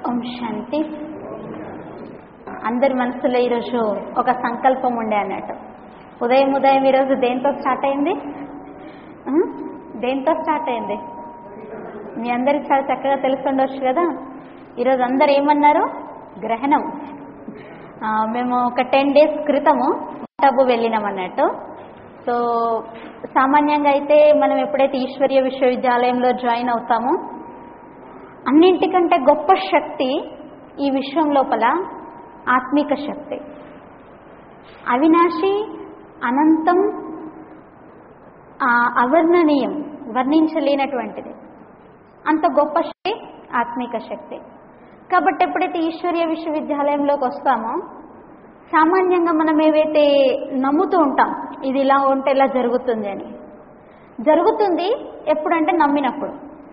ఓం శాంతి అందరి మనసులో ఈరోజు ఒక సంకల్పం ఉండే అన్నట్టు ఉదయం ఉదయం ఈరోజు దేంతో స్టార్ట్ అయింది ఆ? దేంతో స్టార్ట్ అయింది మీ అందరికి చాలా చక్కగా తెలుసుండొచ్చు కదా ఈరోజు అందరు ఏమన్నారు గ్రహణం ఆ, మేము ఒక టెన్ డేస్ క్రితము టబ్బు వెళ్ళినాం అన్నట్టు సో సామాన్యంగా అయితే మనం ఎప్పుడైతే ఈశ్వర్య విశ్వవిద్యాలయంలో జాయిన్ అవుతామో అన్నింటికంటే గొప్ప శక్తి ఈ విశ్వం లోపల ఆత్మిక శక్తి అవినాశి అనంతం ఆ, అవర్ణనీయం వర్ణించలేనటువంటిది అంత గొప్ప శక్తి ఆత్మిక శక్తి కాబట్టి ఎప్పుడైతే ఈశ్వర్య విశ్వవిద్యాలయంలోకి వస్తామో సామాన్యంగా మనం ఏవైతే నమ్ముతూ ఉంటాం ఇది ఇలా ఉంటే ఇలా జరుగుతుంది అని జరుగుతుంది ఎప్పుడంటే నమ్మినప్పుడు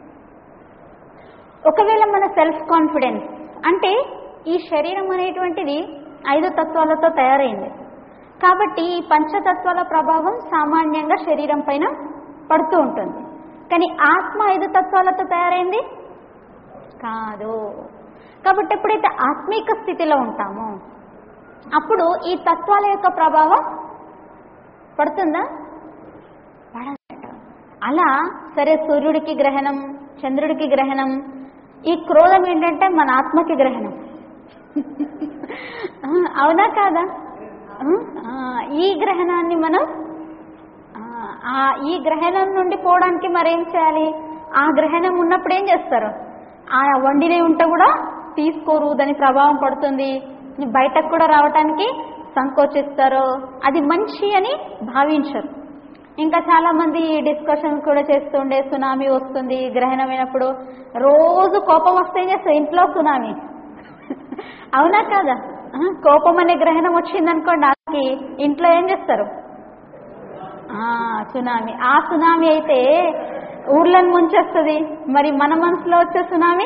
ఒకవేళ మన సెల్ఫ్ కాన్ఫిడెన్స్ అంటే ఈ శరీరం అనేటువంటిది ఐదు తత్వాలతో తయారైంది కాబట్టి ఈ పంచతత్వాల ప్రభావం సామాన్యంగా శరీరం పైన పడుతూ ఉంటుంది కానీ ఆత్మ ఐదు తత్వాలతో తయారైంది కాదు కాబట్టి ఎప్పుడైతే ఆత్మీక స్థితిలో ఉంటామో అప్పుడు ఈ తత్వాల యొక్క ప్రభావం పడుతుందా పడదట అలా సరే సూర్యుడికి గ్రహణం చంద్రుడికి గ్రహణం ఈ క్రోధం ఏంటంటే మన ఆత్మకి గ్రహణం ఆ, అవునా కాదా ఆ, ఈ గ్రహణాన్ని మనం ఆ, ఆ ఈ గ్రహణం నుండి పోవడానికి మరేం చేయాలి ఆ గ్రహణం ఉన్నప్పుడు ఏం చేస్తారు ఆ వండినే ఉంటే కూడా తీసుకోరు దాని ప్రభావం పడుతుంది బయటకు కూడా రావటానికి సంకోచిస్తారు అది మంచి అని భావించరు ఇంకా చాలా మంది డిస్కషన్ కూడా చేస్తుండే సునామీ వస్తుంది గ్రహణమైనప్పుడు రోజు కోపం వస్తే ఏం చేస్తారు ఇంట్లో సునామీ అవునా కాదా ఆ, కోపం అనే గ్రహణం వచ్చిందనుకోండి దానికి ఇంట్లో ఏం చేస్తారు ఆ, సునామీ ఆ సునామీ అయితే ఊర్లను ముంచేస్తుంది మరి మన మనసులో వచ్చే సునామీ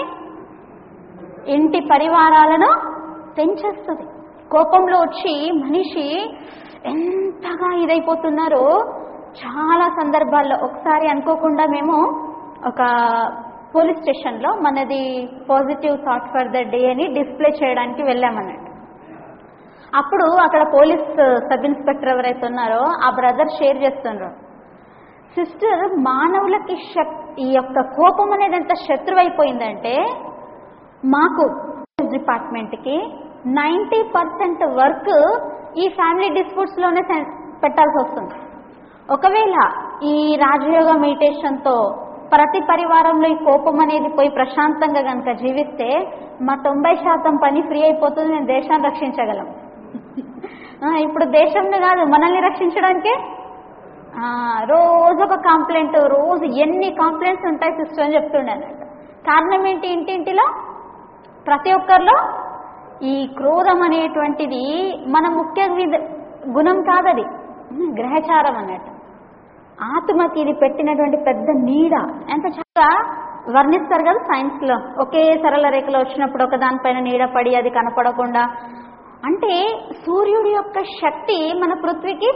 ఇంటి పరివారాలను పెంచేస్తుంది కోపంలో వచ్చి మనిషి ఎంతగా ఇదైపోతున్నారో చాలా సందర్భాల్లో ఒకసారి అనుకోకుండా మేము ఒక పోలీస్ స్టేషన్లో మనది positive thought for the day అని డిస్ప్లే చేయడానికి వెళ్ళామన్నట్టు అప్పుడు అక్కడ పోలీస్ సబ్ ఇన్స్పెక్టర్ ఎవరైతే ఉన్నారో ఆ బ్రదర్ షేర్ చేస్తున్నారు సిస్టర్ మానవులకి శక్ ఈ యొక్క కోపం అనేది ఎంత శత్రువు అయిపోయిందంటే మాకు డిపార్ట్మెంట్కి నైంటీ పర్సెంట్ వర్క్ ఈ ఫ్యామిలీ డిస్ప్యూట్స్లోనే పెట్టాల్సి వస్తుంది ఒకవేళ ఈ రాజయోగ మెడిటేషన్తో ప్రతి పరివారంలో ఈ కోపం అనేది పోయి ప్రశాంతంగా కనుక జీవిస్తే మా తొంభై శాతం పని ఫ్రీ అయిపోతుంది నేను దేశాన్ని రక్షించగలం ఆ, ఇప్పుడు దేశంని కాదు మనల్ని రక్షించడానికే ఆ, రోజు ఒక కంప్లైంట్ రోజు ఎన్ని కంప్లైంట్స్ ఉంటాయి సిస్టర్ అని చెప్తుండే అన్నట్టు కారణం ఏంటి ఇంటింటిలో ప్రతి ఒక్కరిలో ఈ క్రోధం అనేటువంటిది మన ముఖ్య విధ గుణం కాదది ఉమ్, గ్రహచారం అన్నట్టు ఆత్మకి ఇది పెట్టినటువంటి పెద్ద నీడ ఎంత చక్కగా వర్ణిస్తారు కదా సైన్స్లో ఒకే సరళ రేఖలో వచ్చినప్పుడు ఒక దానిపైన నీడ పడి అది కనపడకుండా అంటే సూర్యుడి యొక్క శక్తి మన పృథ్వీకి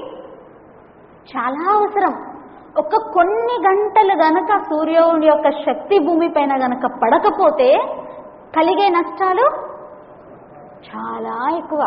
చాలా అవసరం ఒక కొన్ని గంటలు గనక సూర్యుడి యొక్క శక్తి భూమిపైన గనక పడకపోతే కలిగే నష్టాలు చాలా ఎక్కువ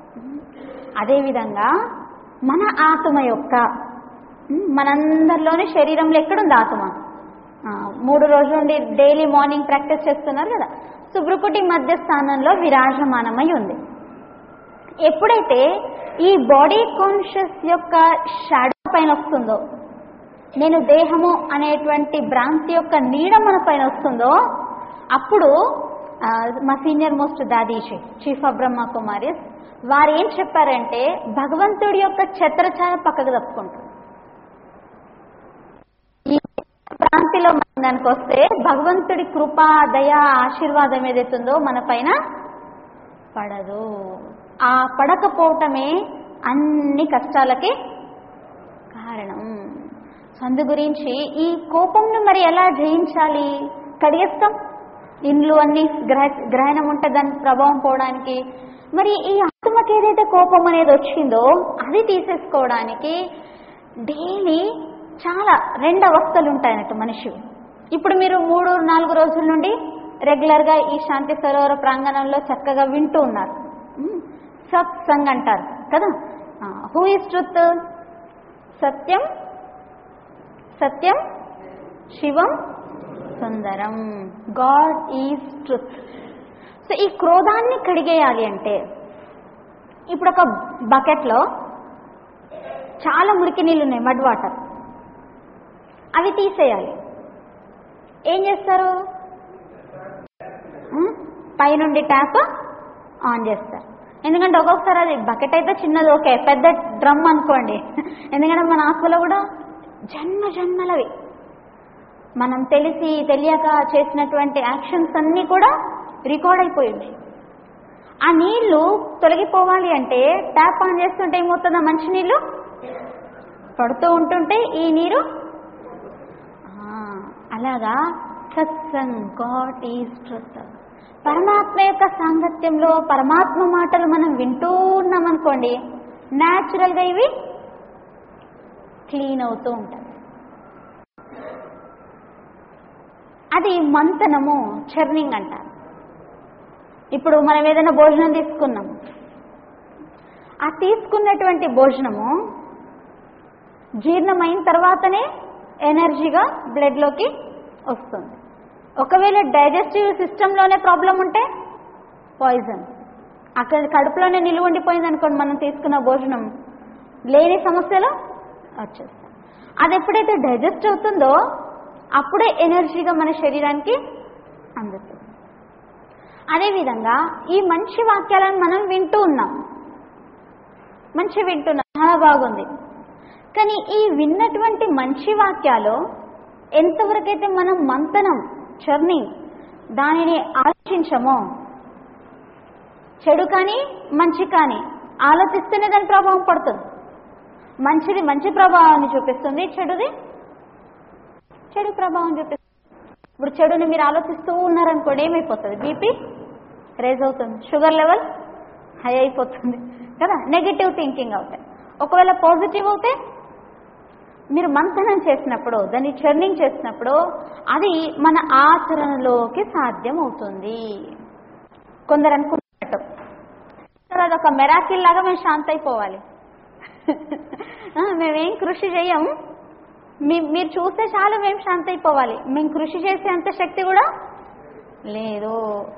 అదేవిధంగా మన ఆత్మ యొక్క ఉమ్, మనందరిలోని శరీరంలో ఎక్కడుంది ఆత్మ ఆ, మూడు రోజుల నుండి డైలీ మార్నింగ్ ప్రాక్టీస్ చేస్తున్నారు కదా సుబ్రుకుటి మధ్య స్థానంలో విరాజమానమై ఉంది ఎప్పుడైతే ఈ బాడీ కాన్షియస్ యొక్క షాడో పైన వస్తుందో నేను దేహము అనేటువంటి భ్రాంతి యొక్క నీడ మన పైన వస్తుందో అప్పుడు ఆ, మా సీనియర్ మోస్ట్ దాదీషి చీఫ్ ఆఫ్ బ్రహ్మ కుమారిస్ వారు ఏం చెప్పారంటే భగవంతుడి యొక్క ఛత్రఛాయ పక్కకు తప్పుకుంటారు ఈ ప్రాంతిలో మనం దానికి వస్తే భగవంతుడి కృప దయ ఆశీర్వాదం ఏదైతుందో మన పైన పడదు ఆ పడకపోవటమే అన్ని కష్టాలకి కారణం సందు గురించి ఈ కోపంను మరి ఎలా జయించాలి కడిగేస్తాం ఇండ్లు అన్ని గ్రహ గ్రహణం ఉంటే దాని ప్రభావం పోవడానికి మరి ఈ ఆత్మకి ఏదైతే కోపం అనేది వచ్చిందో అది తీసేసుకోవడానికి డైలీ చాలా రెండు అవస్థలు ఉంటాయన్నట్టు మనిషి ఇప్పుడు మీరు మూడు నాలుగు రోజుల నుండి రెగ్యులర్గా ఈ శాంతి సరోవర ప్రాంగణంలో చక్కగా వింటూ ఉన్నారు ఉమ్, సత్సంగ్ అంటారు కదా హూ ఇస్ ట్రుత్ సత్యం సత్యం శివం సుందరం గాడ్ ఈజ్ ట్రుత్ సో ఈ క్రోధాన్ని కడిగేయాలి అంటే ఇప్పుడు ఒక బకెట్లో చాలా మురికి నీళ్ళు ఉన్నాయి మడ్ వాటర్ అవి తీసేయాలి ఏం చేస్తారు ఉమ్, పైనుండి ట్యాప్ ఆన్ చేస్తారు ఎందుకంటే ఒక్కొక్కసారి అది బకెట్ అయితే చిన్నది ఓకే పెద్ద డ్రమ్ అనుకోండి ఎందుకంటే మన ఆత్మలో కూడా జన్మ జన్మలవి మనం తెలిసి తెలియక చేసినటువంటి యాక్షన్స్ అన్నీ కూడా రికార్డ్ అయిపోయింది ఆ నీళ్లు తొలగిపోవాలి అంటే ట్యాప్ ఆన్ చేస్తుంటే ఏమవుతుందా మంచి నీళ్లు పడుతూ ఉంటుంటే ఈ నీరు ఆ, అలాగా సత్సంగ్ గాడ్ ఈజ్ ట్రుత్ పరమాత్మ యొక్క సాంగత్యంలో పరమాత్మ మాటలు మనం వింటూ ఉన్నాం అనుకోండి న్యాచురల్గా ఇవి క్లీన్ అవుతూ ఉంటాయి అది మంతనము చర్నింగ్ అంటారు ఇప్పుడు మనం ఏదైనా భోజనం తీసుకున్నాం ఆ తీసుకున్నటువంటి భోజనము జీర్ణమైన తర్వాతనే ఎనర్జీగా బ్లడ్లోకి వస్తుంది ఒకవేళ డైజెస్టివ్ సిస్టంలోనే ప్రాబ్లం ఉంటే పాయిజన్ అక్కడ కడుపులోనే నిలువ ఉండిపోయింది అనుకోండి మనం తీసుకున్న భోజనం లేని సమస్యలు వచ్చేస్తాయి అది ఎప్పుడైతే డైజెస్ట్ అవుతుందో అప్పుడే ఎనర్జీగా మన శరీరానికి అందుతుంది అదేవిధంగా ఈ మంచి వాక్యాలను మనం వింటూ ఉన్నాం మంచి వింటున్నాం చాలా బాగుంది కానీ ఈ విన్నటువంటి మంచి వాక్యాలు ఎంతవరకైతే మనం మంతనం చర్నింగ్ దానిని ఆలోచించమో చెడు కానీ మంచి కానీ ఆలోచిస్తేనే దాని ప్రభావం పడుతుంది మంచిది మంచి ప్రభావాన్ని చూపిస్తుంది చెడుది చెడు ప్రభావం చూపిస్తుంది ఇప్పుడు చెడుని మీరు ఆలోచిస్తూ ఉన్నారనుకోండి ఏమైపోతుంది బీపీ రేజ్ అవుతుంది షుగర్ లెవెల్ హై అయిపోతుంది కదా నెగిటివ్ థింకింగ్ అవుతాయి ఒకవేళ పాజిటివ్ అవుతే మీరు మంథనం చేసినప్పుడు దాన్ని చర్నింగ్ చేసినప్పుడు అది మన ఆచరణలోకి సాధ్యం అవుతుంది కొందరు అనుకున్నట్టు సార్ అదొక మెరాకిల్ లాగా మేము శాంత అయిపోవాలి ఆ, మేమేం కృషి చెయ్యం మీ మీరు చూస్తే చాలు మేము శాంత అయిపోవాలి మేము కృషి చేసే అంత శక్తి కూడా లేదు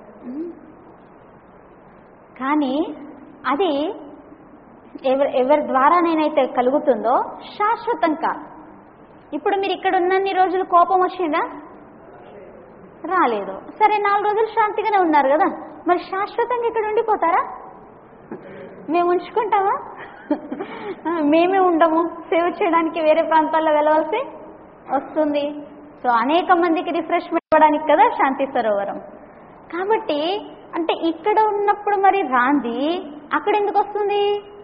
కానీ అది ఎవరి ఎవరి ద్వారా నేనైతే కలుగుతుందో శాశ్వతం కాదు ఇప్పుడు మీరు ఇక్కడ ఉన్నన్ని రోజులు కోపం వచ్చిందా రాలేదు సరే నాలుగు రోజులు శాంతిగానే ఉన్నారు కదా మరి శాశ్వతంగా ఇక్కడ ఉండిపోతారా మేము ఉంచుకుంటామా మేమే ఉండము సేవ చేయడానికి వేరే ప్రాంతాల్లో వెళ్ళవలసి వస్తుంది సో అనేక మందికి రిఫ్రెష్మెంట్ ఇవ్వడానికి కదా శాంతి సరోవరం కాబట్టి అంటే ఇక్కడ ఉన్నప్పుడు మరి రాంది అక్కడ ఎందుకు వస్తుంది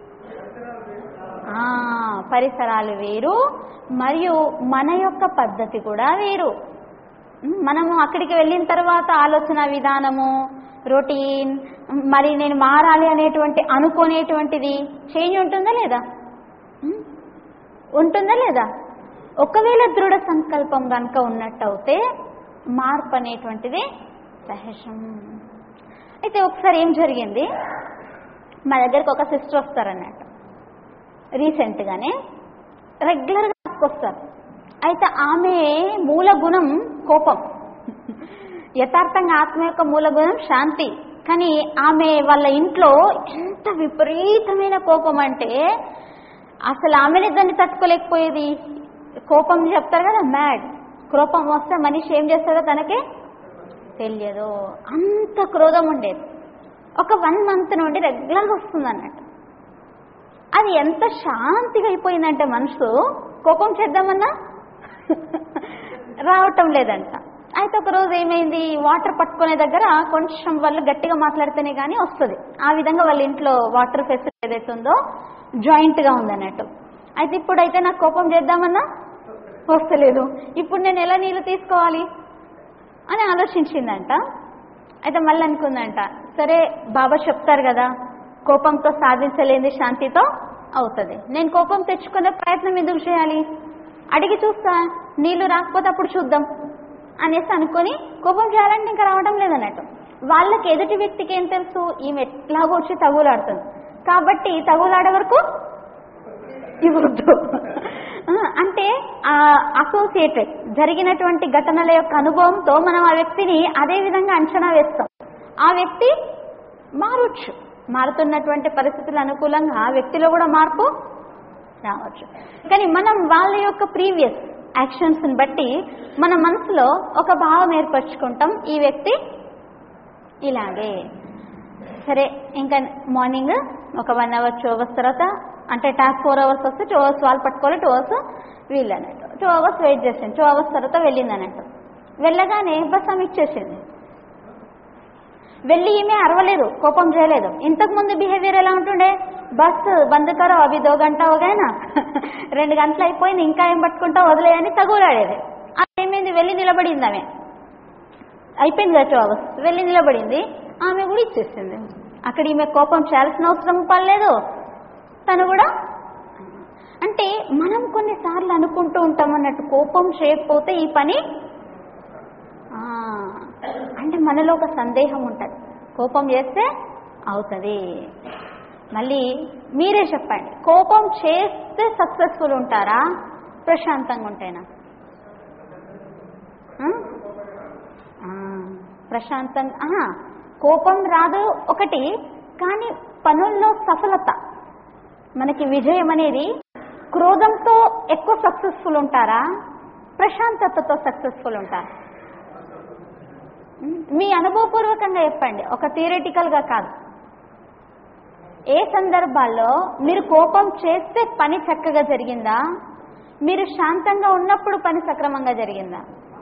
ఆ, పరిసరాలు వేరు మరియు మన యొక్క పద్ధతి కూడా వేరు ఉమ్, మనము అక్కడికి వెళ్ళిన తర్వాత ఆలోచన విధానము రొటీన్ మరి నేను మారాలి అనేటువంటి అనుకునేటువంటిది చేంజ్ ఉంటుందా లేదా ఉమ్, ఉంటుందా లేదా ఒకవేళ దృఢ సంకల్పం కనుక ఉన్నట్టయితే మార్పు అనేటువంటిది సహజం అయితే ఒకసారి ఏం జరిగింది మా దగ్గరికి ఒక సిస్టర్ వస్తారన్నట్టు రీసెంట్గానే రెగ్యులర్గా వస్తారు అయితే ఆమె మూల గుణం కోపం యథార్థంగా ఆత్మ యొక్క మూల గుణం శాంతి కానీ ఆమె వాళ్ళ ఇంట్లో ఎంత విపరీతమైన కోపం అంటే అసలు ఆమెనే దాన్ని తట్టుకోలేకపోయేది కోపం చెప్తారు కదా మ్యాడ్ కోపం వస్తే మనిషి ఏం చేస్తాడో తనకే తెలియదు అంత క్రోధం ఉండేది ఒక వన్ మంత్ నుండి రెగ్యులర్గా వస్తుంది అన్నట్టు అది ఎంత శాంతిగా అయిపోయిందంటే మనసు కోపం చేద్దామన్నా రావటం లేదంట అయితే ఒక రోజు ఏమైంది వాటర్ పట్టుకునే దగ్గర కొంచెం వాళ్ళు గట్టిగా మాట్లాడితేనే కానీ వస్తుంది ఆ విధంగా వాళ్ళ ఇంట్లో వాటర్ ఫెసిలిటీ ఏదైతే ఉందో జాయింట్గా ఉందన్నట్టు అయితే ఇప్పుడైతే నాకు కోపం చేద్దామన్నా వస్తలేదు ఇప్పుడు నేను ఎలా నీళ్ళు తీసుకోవాలి అని ఆలోచించిందంట అయితే మళ్ళీ అనుకుందంట సరే బాబా చెప్తారు కదా కోపంతో సాధించలేని శాంతితో అవుతుంది నేను కోపం తెచ్చుకునే ప్రయత్నం ఎందుకు చేయాలి అడిగి చూస్తా నీళ్లు రాకపోతే అప్పుడు చూద్దాం అనేసి అనుకొని కోపం చేయాలంటే ఇంకా రావడం లేదన్నట్టు వాళ్ళకి ఎదుటి వ్యక్తికి ఏం తెలుసు ఈమె ఎట్లాగో వచ్చి తగులాడుతుంది కాబట్టి తగులాడే వరకు ఇవ్వద్దు ఆ, అంటే అసోసియేటెడ్ జరిగినటువంటి ఘటనల యొక్క అనుభవంతో మనం ఆ వ్యక్తిని అదే విధంగా అంచనా వేస్తాం ఆ వ్యక్తి మారొచ్చు మారుతున్నటువంటి పరిస్థితుల అనుకూలంగా ఆ వ్యక్తిలో కూడా మార్పు రావచ్చు కానీ మనం వాళ్ళ యొక్క ప్రీవియస్ యాక్షన్స్ని బట్టి మన మనసులో ఒక భావం ఏర్పరచుకుంటాం ఈ వ్యక్తి ఇలాగే సరే ఇంకా మార్నింగ్ ఒక వన్ అవర్ టూ అవర్స్ తర్వాత అంటే టాస్క్ ఫోర్ అవర్స్ వస్తే టూ అవర్స్ వాళ్ళు పట్టుకోవాలి టూ అవర్స్ వీళ్ళు అన్నట్టు టూ అవర్స్ వెయిట్ చేసాను టూ అవర్స్ తర్వాత వెళ్ళింది అన్నట్టు వెళ్ళగానే బస్ ఆమె ఇచ్చేసింది వెళ్ళి ఈమె అరవలేదు కోపం చేయలేదు ఇంతకు ముందు బిహేవియర్ ఎలా ఉంటుండే బస్ బంద్ కరో అవి దో గంట ఒకైనా రెండు గంటలు అయిపోయింది ఇంకా ఏం పట్టుకుంటా వదిలేయని తగులాడేది అది ఏమైంది వెళ్ళి నిలబడింది ఆమె అయిపోయింది కదా టూ అవర్స్ వెళ్ళి నిలబడింది ఆమె కూడా ఇచ్చేసింది అక్కడ ఈమె కోపం చేయాల్సిన అవసరం పడలేదు తను కూడా అంటే మనం కొన్నిసార్లు అనుకుంటూ ఉంటాం అన్నట్టు కోపం చేయకపోతే ఈ పని ఆ, అంటే మనలో ఒక సందేహం ఉంటుంది కోపం చేస్తే అవుతుంది మళ్ళీ మీరే చెప్పండి కోపం చేస్తే సక్సెస్ఫుల్ ఉంటారా ప్రశాంతంగా ఉంటేనా ఆ? ఆ, ప్రశాంతంగా ఆహా, కోపం రాదు ఒకటి కానీ పనుల్లో సఫలత మనకి విజయం అనేది క్రోధంతో ఎక్కువ సక్సెస్ఫుల్ ఉంటారా ప్రశాంతతతో సక్సెస్ఫుల్ ఉంటారా ఉమ్, మీ అనుభవపూర్వకంగా చెప్పండి ఒక థియరిటికల్గా కాదు ఏ సందర్భాల్లో మీరు కోపం చేస్తే పని చక్కగా జరిగిందా మీరు శాంతంగా ఉన్నప్పుడు పని సక్రమంగా జరిగిందా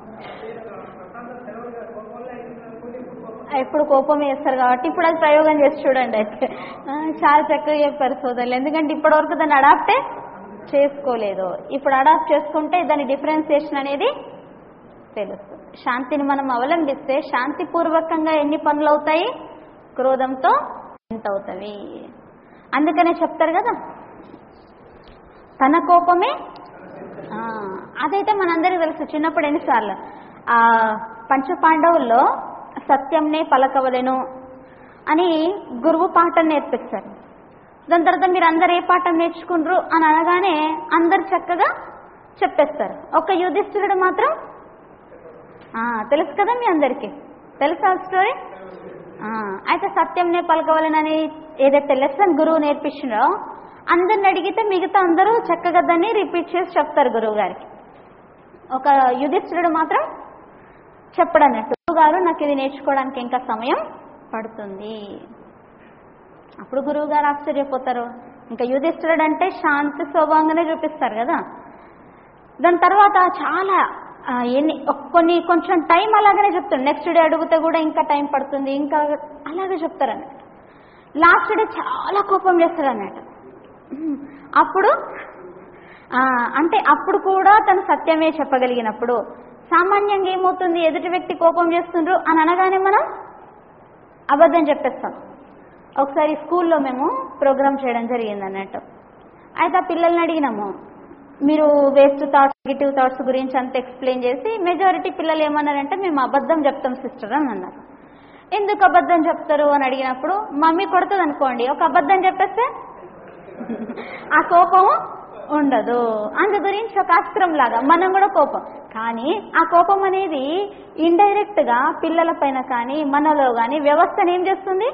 ఎప్పుడు కోపం వేస్తారు కాబట్టి ఇప్పుడు అది ప్రయోగం చేసి చూడండి అయితే ఆ, చాలా చక్కగా చెప్పారు సోదరులు ఎందుకంటే ఇప్పటివరకు దాన్ని అడాప్టే చేసుకోలేదు ఇప్పుడు అడాప్ట్ చేసుకుంటే దాని డిఫరెన్సియేషన్ అనేది తెలుస్తుంది శాంతిని మనం అవలంబిస్తే శాంతిపూర్వకంగా ఎన్ని పనులు అవుతాయి క్రోధంతో ఎంత అవుతాయి అందుకనే చెప్తారు కదా తన కోపమే ఆ, అదైతే మనందరికీ తెలుసు చిన్నప్పుడు ఎన్నిసార్లు ఆ పంచపాండవుల్లో సత్యంనే పలకవలెను అని గురువు పాఠం నేర్పిస్తారు దాని తర్వాత మీరు అందరు ఏ పాఠం నేర్చుకుండ్రు అని అనగానే అందరు చక్కగా చెప్పేస్తారు ఒక యుధిష్ఠిరుడు మాత్రం ఆ, తెలుసు కదా మీ అందరికీ తెలుసా ఆ స్టోరీ ఆ, అయితే సత్యంనే పలకవలనని ఏదైతే లెసన్ గురువు నేర్పించినో అందరిని అడిగితే మిగతా అందరూ చక్కగా దాన్ని రిపీట్ చేసి చెప్తారు గురువు గారికి ఒక యుధిష్ఠిరుడు మాత్రం చెప్పడన్నట్టు గురువు గారు నాకు ఇది నేర్చుకోవడానికి ఇంకా సమయం పడుతుంది అప్పుడు గురువు గారు ఆశ్చర్యపోతారు ఇంకా యుధిష్ఠిరుడు అంటే శాంతి స్వభావంగానే చూపిస్తారు కదా దాని తర్వాత చాలా ఆ, ఎన్ని ఒక్- కొన్ని కొంచెం టైం అలాగనే చెప్తాడు నెక్స్ట్ డే అడిగితే కూడా ఇంకా టైం పడుతుంది ఇంకా అలాగే చెప్తారు అన్నట్టు లాస్ట్ డే చాలా కోపం చేస్తాడు అన్నట్టు ఉమ్, అప్పుడు ఆ, అంటే అప్పుడు కూడా తను సత్యమే చెప్పగలిగినప్పుడు సామాన్యంగా ఏమవుతుంది ఎదుటి వ్యక్తి కోపం చేస్తుండ్రు అని అనగానే మనం అబద్ధం చెప్పేస్తాం ఒకసారి స్కూల్లో మేము ప్రోగ్రామ్ చేయడం జరిగింది అన్నట్టు అయితే ఆ పిల్లల్ని అడిగినాము మీరు వేస్ట్ థాట్స్ నెగిటివ్ థాట్స్ గురించి అంత ఎక్స్ప్లెయిన్ చేసి మెజారిటీ పిల్లలు ఏమన్నారంటే మేము అబద్ధం చెప్తాం సిస్టర్ అని అన్నారు ఎందుకు అబద్ధం చెప్తారు అని అడిగినప్పుడు మమ్మీ కొడుతుంది అనుకోండి ఒక అబద్ధం చెప్పేస్తే ఆ కోపం ఉండదు అందు గురించి ఒక అస్త్రం లాగా మనం కూడా కోపం కానీ ఆ కోపం అనేది ఇండైరెక్ట్ గా పిల్లల పైన కానీ మనలో కానీ వ్యవస్థను ఏం చేస్తుంది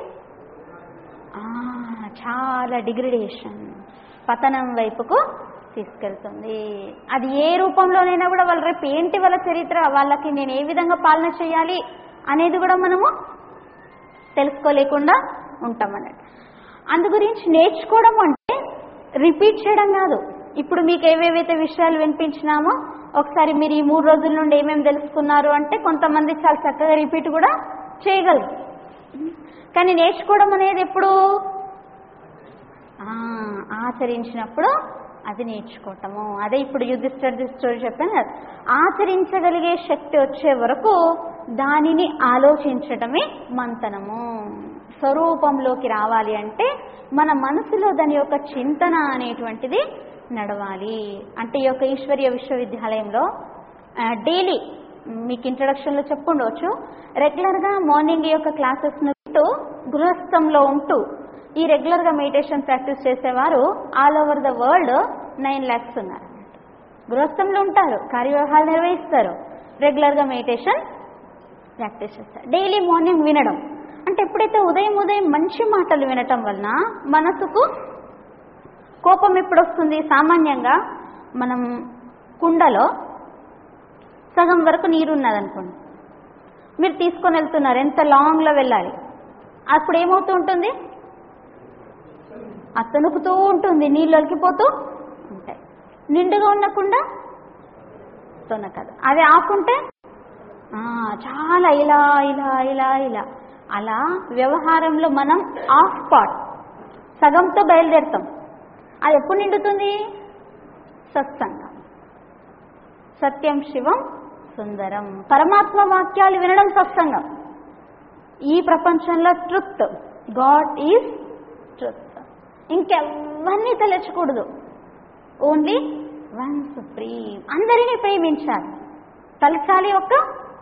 ఆ, చాలా డిగ్రేడేషన్ పతనం వైపుకు తీసుకెళ్తుంది అది ఏ రూపంలోనైనా కూడా వాళ్ళ రేపు ఏంటి వాళ్ళ చరిత్ర వాళ్ళకి నేను ఏ విధంగా పాలన చేయాలి అనేది కూడా మనము తెలుసుకోలేకుండా ఉంటాం అన్నట్టు అందు గురించి నేర్చుకోవడం అంటే రిపీట్ చేయడం కాదు ఇప్పుడు మీకు ఏవేవైతే విషయాలు వినిపించినామో ఒకసారి మీరు ఈ మూడు రోజుల నుండి ఏమేమి తెలుసుకున్నారు అంటే కొంతమంది చాలా చక్కగా రిపీట్ కూడా చేయగలరు కానీ నేర్చుకోవడం అనేది ఎప్పుడు ఆ, ఆచరించినప్పుడు అది నేర్చుకోవటము అదే ఇప్పుడు యుధిష్ఠర్ స్టోరీ చెప్పాను కదా ఆచరించగలిగే శక్తి వచ్చే వరకు దానిని ఆలోచించటమే మంతనము స్వరూపంలోకి రావాలి అంటే మన మనసులో దాని యొక్క చింతన అనేటువంటిది నడవాలి అంటే ఈ యొక్క ఈశ్వరీయ విశ్వవిద్యాలయంలో డైలీ మీకు ఇంట్రడక్షన్లో చెప్పుండవచ్చు రెగ్యులర్గా మార్నింగ్ ఈ యొక్క క్లాసెస్ వింటూ గృహస్థంలో ఉంటూ ఈ రెగ్యులర్గా మెడిటేషన్ ప్రాక్టీస్ చేసేవారు all over the world nine lakhs ఉన్నారు గృహస్థంలో ఉంటారు కార్యవ్యవహారాలు నిర్వహిస్తారు రెగ్యులర్గా మెడిటేషన్ ప్రాక్టీస్ చేస్తారు డైలీ మార్నింగ్ వినడం అంటే ఎప్పుడైతే ఉదయం ఉదయం మంచి మాటలు వినటం వలన మనసుకు కోపం ఎప్పుడు వస్తుంది సామాన్యంగా మనం కుండలో సగం వరకు నీరు ఉన్నదనుకోండి మీరు తీసుకొని వెళ్తున్నారు ఎంత లాంగ్లో వెళ్ళాలి అప్పుడు ఏమవుతూ ఉంటుంది అతనుకుతూ ఉంటుంది నీళ్ళు ఒలికిపోతూ ఉంటాయి నిండుగా ఉన్న కుండ తొనకదు అది ఆకుంటే ఆ, చాలా ఇలా ఇలా ఇలా ఇలా అలా వ్యవహారంలో మనం ఆఫ్ పార్ట్ సగంతో బయలుదేరుతాం అది ఎప్పుడు నిండుతుంది సత్సంగం సత్యం శివం సుందరం పరమాత్మ వాక్యాలు వినడం సత్సంగం ఈ ప్రపంచంలో ట్రుత్ గాడ్ ఈజ్ ట్రుత్ ఇంకెవరిని తలచకూడదు ఓన్లీ వన్ సుప్రీం అందరినీ ప్రేమించాలి తలచాలి ఒక్క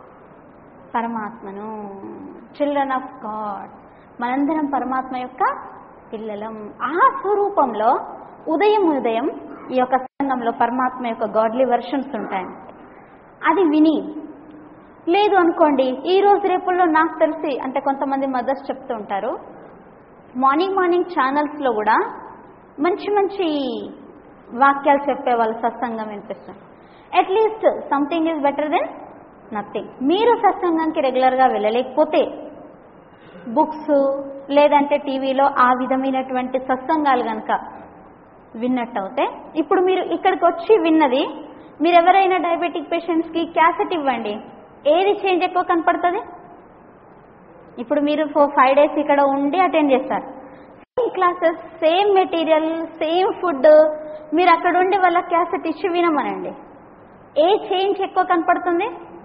పరమాత్మను చిల్డ్రన్ ఆఫ్ గాడ్ మనందరం పరమాత్మ యొక్క పిల్లలం ఆ స్వరూపంలో ఉదయం ఉదయం ఈ యొక్క సంఘంలో పరమాత్మ యొక్క గాడ్లీ వర్షన్స్ ఉంటాయి అది విని లేదు అనుకోండి ఈ రోజు రేపుల్లో నాకు తెలిసి అంటే కొంతమంది మదర్స్ చెప్తూ ఉంటారు మార్నింగ్ మార్నింగ్ ఛానల్స్లో కూడా మంచి మంచి వాక్యాలు చెప్పే వాళ్ళు సత్సంగం వినిపిస్తారు at least something is better than nothing మీరు సత్సంగానికి రెగ్యులర్గా వెళ్ళలేకపోతే బుక్స్ లేదంటే టీవీలో ఆ విధమైనటువంటి సత్సంగాలు కనుక విన్నట్టు అవుతే ఇప్పుడు మీరు ఇక్కడికి వచ్చి విన్నది మీరు ఎవరైనా డయాబెటిక్ పేషెంట్స్కి క్యాసెట్ ఇవ్వండి ఏది చేంజ్ ఎక్కువ కనపడుతుంది ఇప్పుడు మీరు ఫోర్ ఫైవ్ డేస్ ఇక్కడ ఉండి అటెండ్ చేస్తారు same classes same material same food మీరు అక్కడ ఉండి వాళ్ళ క్యాసెట్ ఇచ్చి వినమనండి ఏ చేంజ్ ఎక్కువ కనపడుతుంది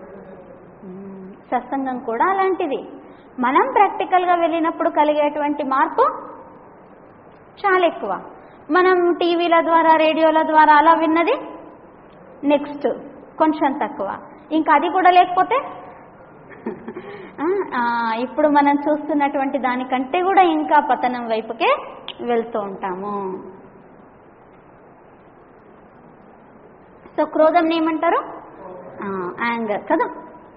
మ్మ్. సత్సంగం కూడా అలాంటిది మనం ప్రాక్టికల్గా వెళ్ళినప్పుడు కలిగేటువంటి మార్పు చాలా ఎక్కువ మనం టీవీల ద్వారా రేడియోల ద్వారా అలా విన్నది నెక్స్ట్ కొంచెం తక్కువ ఇంకా అది కూడా లేకపోతే ఆ, ఆ, ఇప్పుడు మనం చూస్తున్నటువంటి దానికంటే కూడా ఇంకా పతనం వైపుకే వెళ్తూ ఉంటాము సో క్రోధం ఏమంటారు యాంగర్ కదా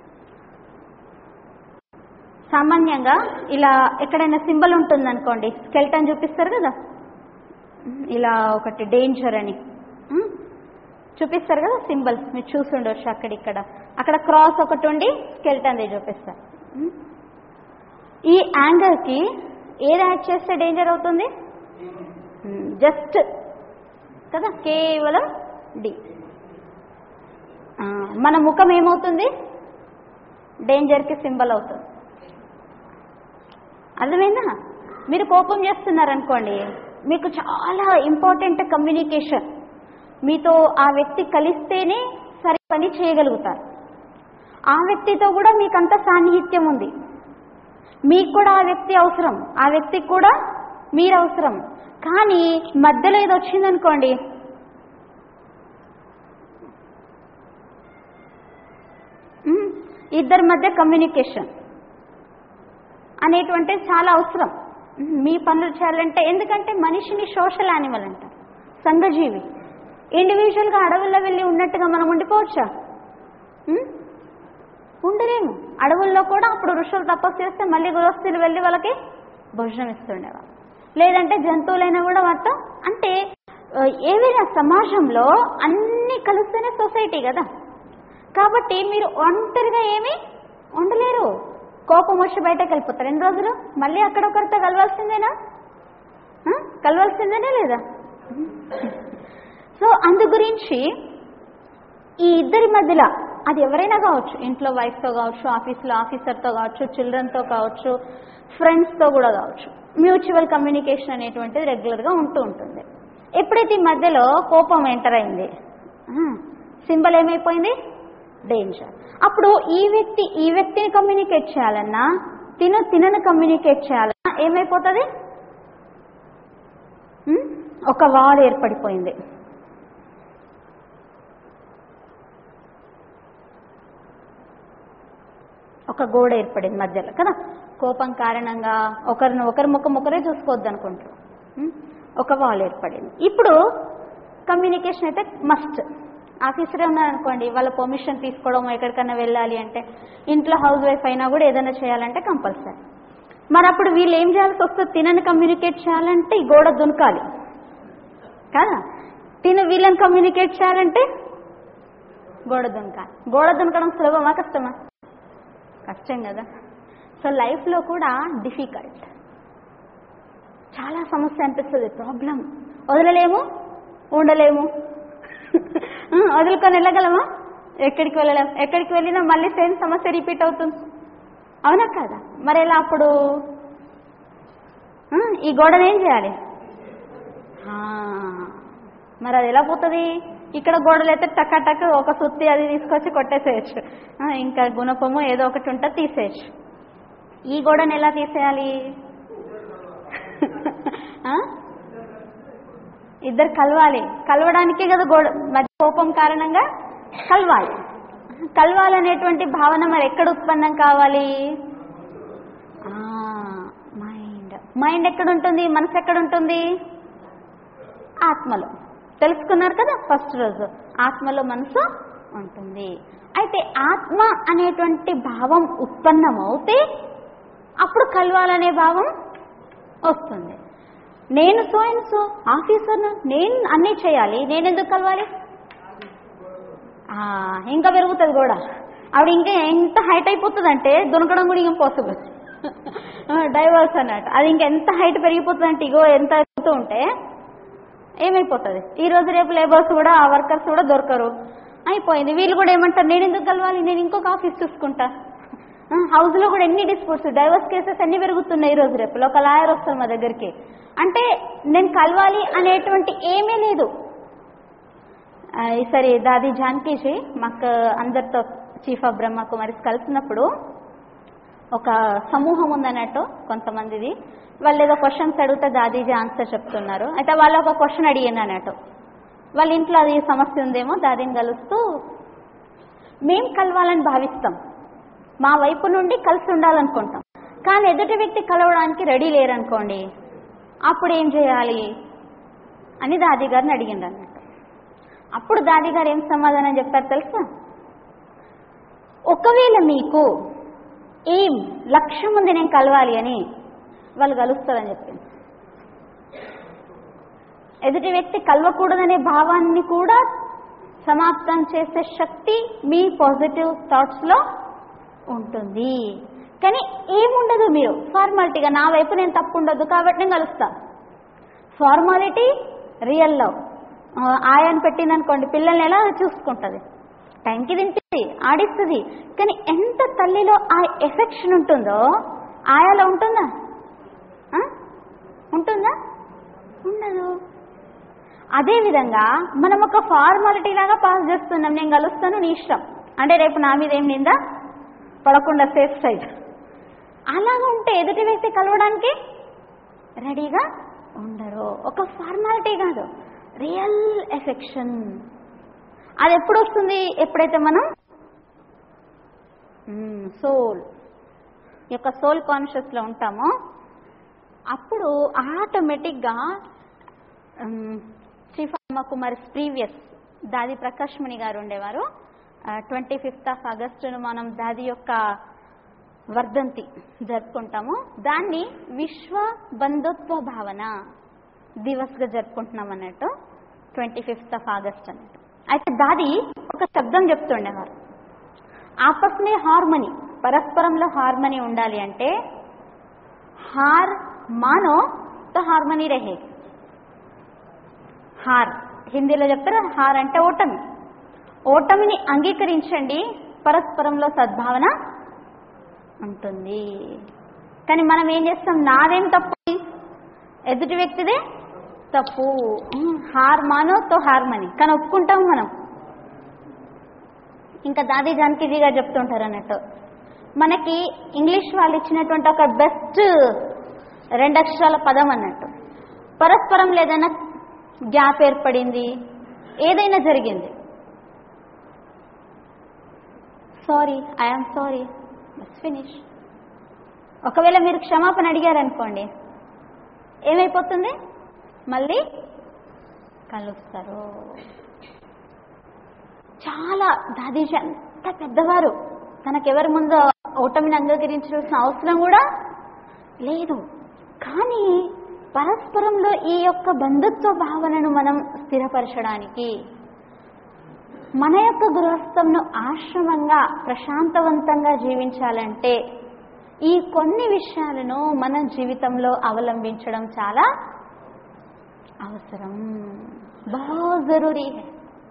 సామాన్యంగా ఇలా ఎక్కడైనా సింబల్ ఉంటుంది అనుకోండి స్కెల్టన్ చూపిస్తారు కదా ఇలా ఒకటి డేంజర్ అని ఉమ్, చూపిస్తారు కదా సింబల్ మీరు చూసి ఉండొచ్చు అక్కడిక్కడ అక్కడ క్రాస్ ఒకటి ఉండి స్కెల్టన్ చూపిస్తారు ఉమ్. ఈ యాంగర్కి ఏది యాడ్ చేస్తే డేంజర్ అవుతుంది జస్ట్ కదా కేవలం డి ఆ, మన ముఖం ఏమవుతుంది డేంజర్కి సింబల్ అవుతుంది అర్థమైందా మీరు కోపం చేస్తున్నారనుకోండి మీకు చాలా ఇంపార్టెంట్ కమ్యూనికేషన్ మీతో ఆ వ్యక్తి కలిస్తేనే సరి పని చేయగలుగుతారు ఆ వ్యక్తితో కూడా మీకంత సాన్నిహిత్యం ఉంది మీకు కూడా ఆ వ్యక్తి అవసరం ఆ వ్యక్తికి కూడా మీరు అవసరం కానీ మధ్యలో ఏదో వచ్చిందనుకోండి ఉమ్, ఇద్దరి మధ్య కమ్యూనికేషన్ అనేటువంటిది చాలా అవసరం ఉమ్, మీ పనులు చేయాలంటే ఎందుకంటే మనిషిని సోషల్ యానిమల్ అంటారు సంఘజీవి ఇండివిజువల్గా అడవుల్లో వెళ్ళి ఉన్నట్టుగా మనం ఉండిపోవచ్చా ఉమ్? ఉండలేము అడవుల్లో కూడా అప్పుడు ఋషులు తపస్సు చేస్తే మళ్ళీ గృహస్థులు వెళ్ళి వాళ్ళకి భోజనం ఇస్తుండేవాళ్ళు లేదంటే జంతువులైనా కూడా వాటితో అంటే ఆ, ఏవైనా సమాజంలో అన్నీ కలిస్తేనే సొసైటీ కదా కాబట్టి మీరు ఒంటరిగా ఏమీ ఉండలేరు కోపం వచ్చి బయటకు వెళ్ళిపోతారు ఎన్ని రోజులు మళ్ళీ అక్కడ ఒకరితో కలవాల్సిందేనా ఆ? కలవాల్సిందేనా లేదా సో అందు గురించి ఈ ఇద్దరి మధ్యలో అది ఎవరైనా కావచ్చు ఇంట్లో వైఫ్తో కావచ్చు ఆఫీస్లో ఆఫీసర్తో కావచ్చు చిల్డ్రన్తో కావచ్చు ఫ్రెండ్స్తో కూడా కావచ్చు మ్యూచువల్ కమ్యూనికేషన్ అనేటువంటిది రెగ్యులర్గా ఉంటూ ఉంటుంది ఎప్పుడైతే ఈ మధ్యలో కోపం ఎంటర్ అయింది సింబల్ ఏమైపోయింది డేంజర్ అప్పుడు ఈ వ్యక్తి ఈ వ్యక్తిని కమ్యూనికేట్ చేయాలన్నా తిను తినను కమ్యూనికేట్ చేయాలన్నా ఏమైపోతుంది ఉమ్, ఒక వాల్ ఏర్పడిపోయింది ఒక గోడ ఏర్పడింది మధ్యలో కదా కోపం కారణంగా ఒకరిని ఒకరి ముఖం ఒకరే చూసుకోవద్దు అనుకుంటారు ఉం? ఒక వాల్ ఏర్పడింది ఇప్పుడు కమ్యూనికేషన్ అయితే మస్ట్ ఆఫీసరే ఉన్నారనుకోండి వాళ్ళ పర్మిషన్ తీసుకోవడం ఎక్కడికన్నా వెళ్ళాలి అంటే ఇంట్లో హౌస్ వైఫ్ అయినా కూడా ఏదైనా చేయాలంటే కంపల్సరీ మరి అప్పుడు వీళ్ళు ఏం చేయాల్సి వస్తుంది తినని కమ్యూనికేట్ చేయాలంటే ఈ గోడ దునకాలి కదా తిన వీళ్ళని కమ్యూనికేట్ చేయాలంటే గోడ దునకాలి గోడ దునకడం సులభమా కష్టమా కష్టం కదా సో లైఫ్లో కూడా డిఫికల్ట్ చాలా సమస్య అనిపిస్తుంది ప్రాబ్లం వదలలేము ఉండలేము ఆ, వదులుకొని వెళ్ళగలమా ఎక్కడికి వెళ్ళలేము ఎక్కడికి వెళ్ళినా మళ్ళీ సేమ్ సమస్య రిపీట్ అవుతుంది అవునా కదా మరి ఎలా అప్పుడు ఆ, ఈ గోడను ఏం చేయాలి ఆ, మరి అది ఎలా పోతుంది ఇక్కడ గోడలు అయితే టక్క టక్ ఒక సుత్తి అది తీసుకొచ్చి కొట్టేసేయచ్చు ఆ, ఇంకా గుణపము ఏదో ఒకటి ఉంటే తీసేయచ్చు ఈ గోడను ఎలా తీసేయాలి ఆ? ఇద్దరు కలవాలి కలవడానికే కదా గోడ మధ్య కోపం కారణంగా కలవాలి కలవాలనేటువంటి భావన మరి ఎక్కడ ఉత్పన్నం కావాలి మైండ్ మైండ్ ఎక్కడ ఉంటుంది మనసు ఎక్కడ ఉంటుంది ఆత్మలో తెలుసుకున్నారు కదా ఫస్ట్ రోజు ఆత్మలో మనసు ఉంటుంది అయితే ఆత్మ అనేటువంటి భావం ఉత్పన్నమవుతే అప్పుడు కలవాలనే భావం వస్తుంది నేను సో అండ్ సో ఆఫీసర్ను నేను అన్నీ చేయాలి నేను ఎందుకు కలవాలి ఆ, ఇంకా పెరుగుతుంది కూడా ఆవిడ ఇంకా ఎంత హైట్ అయిపోతుంది అంటే దునకడం కూడా ఇంపాసిబుల్ డైవర్స్ అన్నట్టు అది ఇంకా ఎంత హైట్ పెరిగిపోతుంది అంటే ఇగో ఎంత ఎత్తుతూ ఉంటే ఏమైపోతుంది ఈ రోజు రేపు లేబర్స్ కూడా ఆ వర్కర్స్ కూడా దొరకరు అయిపోయింది వీళ్ళు కూడా ఏమంటారు నేను ఎందుకు కలవాలి నేను ఇంకొక ఆఫీస్ చూసుకుంటా ఆ, హౌస్లో కూడా ఎన్ని డిస్ప్యూట్స్ డైవర్స్ కేసెస్ ఎన్ని పెరుగుతున్నాయి ఈ రోజు రేపు ఒక లాయర్ వస్తారు మా దగ్గరికి అంటే నేను కలవాలి అనేటువంటి ఏమీ లేదు ఆ, ఈసారి దాది జానకీజీ మాకు అందరితో చీఫ్ ఆఫ్ బ్రహ్మకుమారిస్ కలిసినప్పుడు ఒక సమూహం ఉందన్నట్టు కొంతమందిది వాళ్ళు ఏదో క్వశ్చన్స్ అడిగితే దాదీజీ ఆన్సర్ చెప్తున్నారు అయితే వాళ్ళు ఒక క్వశ్చన్ అడిగాను అన్నట్టు వాళ్ళ ఇంట్లో అది సమస్య ఉందేమో దాదిని కలుస్తూ మేం కలవాలని భావిస్తాం మా వైపు నుండి కలిసి ఉండాలనుకుంటాం కానీ ఎదుటి వ్యక్తి కలవడానికి రెడీ లేరనుకోండి అప్పుడు ఏం చేయాలి అని దాది గారిని అడిగిండు అన్నట్టు అప్పుడు దాది గారు ఏం సమాధానం చెప్పారు తెలుసా ఒకవేళ మీకు ఏం లక్ష్యం ఉంది నేను కలవాలి అని వాళ్ళు కలుస్తారని చెప్పింది ఎదుటి వ్యక్తి కలవకూడదనే భావాన్ని కూడా సమాప్తం చేసే శక్తి మీ పాజిటివ్ థాట్స్లో ఉంటుంది కానీ ఏముండదు మీరు ఫార్మాలిటీగా నా వైపు నేను తప్పు ఉండదు కాబట్టి నేను కలుస్తా ఫార్మాలిటీ రియల్ లవ్ ఆయాన్ని పెట్టిందనుకోండి పిల్లల్ని ఎలా చూసుకుంటుంది టైంకి తింటుంది ఆడిస్తుంది కానీ ఎంత తల్లిలో ఆ ఎఫెక్షన్ ఉంటుందో ఆయాలో ఉంటుందా ఆ? ఉంటుందా ఉండదు అదేవిధంగా మనం ఒక ఫార్మాలిటీ లాగా పాస్ చేస్తున్నాం నేను కలుస్తాను నీ ఇష్టం అంటే రేపు నా మీద ఏం నిందా పడకుండా సేఫ్ సైడ్ అలాగా ఉంటే ఎదుటి వ్యక్తి కలవడానికి రెడీగా ఉండరు ఒక ఫార్మాలిటీ కాదు రియల్ ఎఫెక్షన్ అది ఎప్పుడు వస్తుంది ఎప్పుడైతే మనం సోల్ యొక్క సోల్ కాన్షియస్లో ఉంటామో అప్పుడు ఆటోమేటిక్గా చీఫ్ కుమార్ ప్రీవియస్ దాది ప్రకాష్ మణి గారు ఉండేవారు ట్వంటీ ఫిఫ్త్ ఆఫ్ ఆగస్టును మనం దాది యొక్క వర్ధంతి జరుపుకుంటాము దాన్ని విశ్వ బంధుత్వ భావన దివస్గా జరుపుకుంటున్నాం అన్నట్టు ట్వంటీ ఫిఫ్త్ ఆఫ్ ఆగస్ట్ అన్నట్టు అయితే దాది ఒక శబ్దం చెప్తుండేవారు ఆపస్మే హార్మనీ పరస్పరంలో హార్మనీ ఉండాలి అంటే హార్ మానో తో హార్మనీ రహే హార్ హిందీలో చెప్తారు హార్ అంటే ఓటమి ఓటమిని అంగీకరించండి పరస్పరంలో సద్భావన ఉంటుంది కానీ మనం ఏం చేస్తాం నాదేం తప్పు ఎదుటి వ్యక్తిదే తప్పు ఉమ్, హార్ మానో తో హార్మని కానీ ఒప్పుకుంటాం మనం ఇంకా దాది జానకిజీ గారు చెప్తుంటారు అన్నట్టు మనకి ఇంగ్లీష్ వాళ్ళు ఇచ్చినటువంటి ఒక బెస్ట్ రెండు అక్షరాల పదం అన్నట్టు పరస్పరం లేదన్నా గ్యాప్ ఏర్పడింది ఏదైనా జరిగింది సారీ ఐఎమ్ సారీ బస్ ఫినిష్ ఒకవేళ మీరు క్షమాపణ అడిగారనుకోండి ఏమైపోతుంది మళ్ళీ కలుస్తారు చాలా దాదీష అంత పెద్దవారు తనకెవరి ముందు ఓటమిని అంగీకరించాల్సిన అవసరం కూడా లేదు కానీ పరస్పరంలో ఈ యొక్క బంధుత్వ భావనను మనం స్థిరపరచడానికి మన యొక్క గృహస్థంను ఆశ్రమంగా ప్రశాంతవంతంగా జీవించాలంటే ఈ కొన్ని విషయాలను మన జీవితంలో అవలంబించడం చాలా అవసరం బహు జరూరీ హై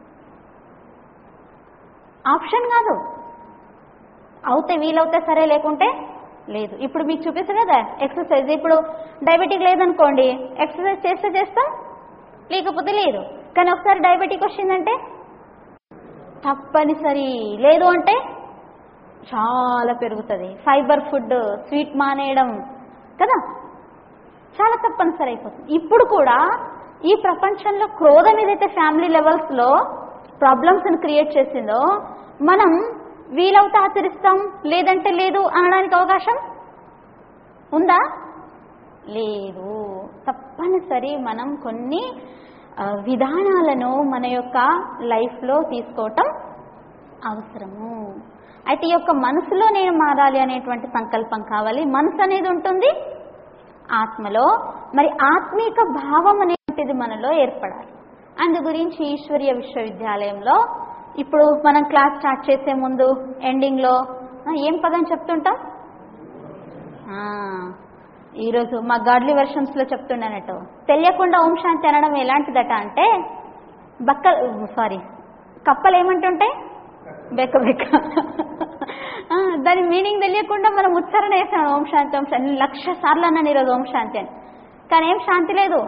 ఆప్షన్ కాదు అవుతే వీలవుతే సరే లేకుంటే లేదు ఇప్పుడు మీకు చూపిస్తారు కదా ఎక్సర్సైజ్ ఇప్పుడు డయాబెటిక్ లేదనుకోండి ఎక్సర్సైజ్ చేస్తే చేస్తాం లేకపోతే లేదు కానీ ఒకసారి డయాబెటిక్ వచ్చిందంటే తప్పనిసరి లేదు అంటే చాలా పెరుగుతుంది ఫైబర్ ఫుడ్ స్వీట్ మానేయడం కదా చాలా తప్పనిసరి అయిపోతుంది ఇప్పుడు కూడా ఈ ప్రపంచంలో క్రోధం ఏదైతే ఫ్యామిలీ లెవెల్స్లో ప్రాబ్లమ్స్ని క్రియేట్ చేసిందో మనం వీలవుతే ఆచరిస్తాం లేదంటే లేదు అనడానికి అవకాశం ఉందా లేదు తప్పనిసరి మనం కొన్ని ఆ, విధానాలను మన యొక్క లైఫ్లో తీసుకోవటం అవసరము అయితే ఈ యొక్క మనసులో నేను మారాలి అనేటువంటి సంకల్పం కావాలి మనసు అనేది ఉంటుంది ఆత్మలో మరి ఆత్మీక భావం అనేటిది మనలో ఏర్పడాలి అందు గురించి ఈశ్వరీయ విశ్వవిద్యాలయంలో ఇప్పుడు మనం క్లాస్ స్టార్ట్ చేసే ముందు ఎండింగ్లో ఆ, ఏం పదం చెప్తుంటాం ఆ, ఈరోజు మా గాడ్లీ వర్షన్స్లో చెప్తుండనట్టు తెలియకుండా ఓం శాంతి అనడం ఎలాంటిదట అంటే బక్క సారీ కప్పలు ఏమంటుంటాయి బెక్క బెక్క ఆ, దాని మీనింగ్ తెలియకుండా మనం ఉచ్చారణ చేస్తాం ఓం శాంతి ఓం శాంతి లక్ష సార్లు అన్నాను ఈరోజు ఓం శాంతి అని కానీ ఏం శాంతి లేదు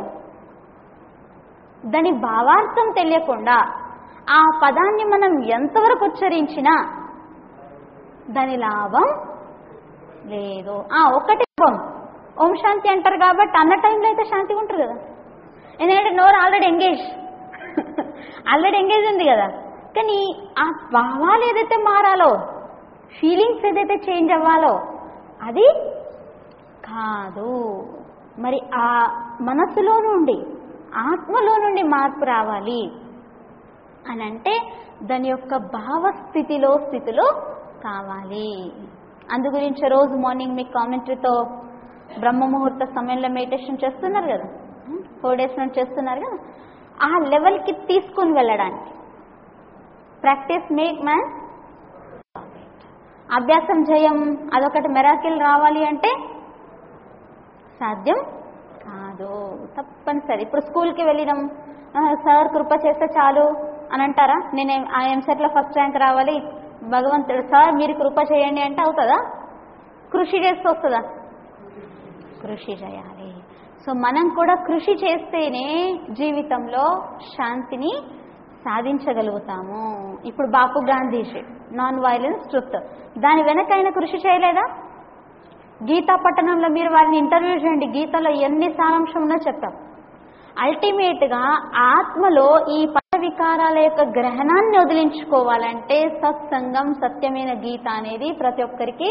దాని భావార్థం తెలియకుండా ఆ పదాన్ని మనం ఎంతవరకు ఉచ్చరించినా దాని లాభం లేదు ఆ ఒక్కటి లాభం ఓం శాంతి అంటారు కాబట్టి అన్న టైంలో అయితే శాంతిగా ఉంటారు కదా ఎందుకంటే నోరు ఆల్రెడీ ఎంగేజ్ ఆల్రెడీ ఎంగేజ్ ఉంది కదా కానీ ఆ భావాలు ఏదైతే మారాలో ఫీలింగ్స్ ఏదైతే చేంజ్ అవ్వాలో అది కాదు మరి ఆ మనసులో నుండి ఆత్మలో నుండి మార్పు రావాలి అని అంటే దాని యొక్క భావస్థితిలో స్థితిలో కావాలి అందు గురించి రోజు మార్నింగ్ మీకు కామెంటరీతో బ్రహ్మ ముహూర్త సమయంలో మెడిటేషన్ చేస్తున్నారు కదా ఫోర్ డేస్ నుంచి చేస్తున్నారు కదా ఆ లెవెల్కి తీసుకుని వెళ్ళడానికి ప్రాక్టీస్ మేక్ మ్యాన్ అభ్యాసం చేయం అదొకటి మెరాకిల్ రావాలి అంటే సాధ్యం కాదు తప్పనిసరి ఇప్పుడు స్కూల్కి వెళ్ళినాం ఆ, సార్ కృప చేస్తే చాలు అని అంటారా నేను ఏం- ఆ ఎంసెట్లో ఫస్ట్ ర్యాంక్ రావాలి భగవంతుడు సార్ మీరు కృప చేయండి అంటే అవుతుందా కృషి చేస్తే వస్తుందా కృషి చేయాలి సో మనం కూడా కృషి చేస్తేనే జీవితంలో శాంతిని సాధించగలుగుతాము ఇప్పుడు Bapu Gandhiji non violence truth దాని వెనక ఆయన కృషి చేయలేదా గీతా పట్టణంలో మీరు వారిని ఇంటర్వ్యూ చేయండి గీతలో ఎన్ని సారాంశం ఉందో చెప్తాం అల్టిమేట్గా ఆత్మలో ఈ పద వికారాల యొక్క గ్రహణాన్ని వదిలించుకోవాలంటే సత్సంగం సత్యమైన గీత అనేది ప్రతి ఒక్కరికి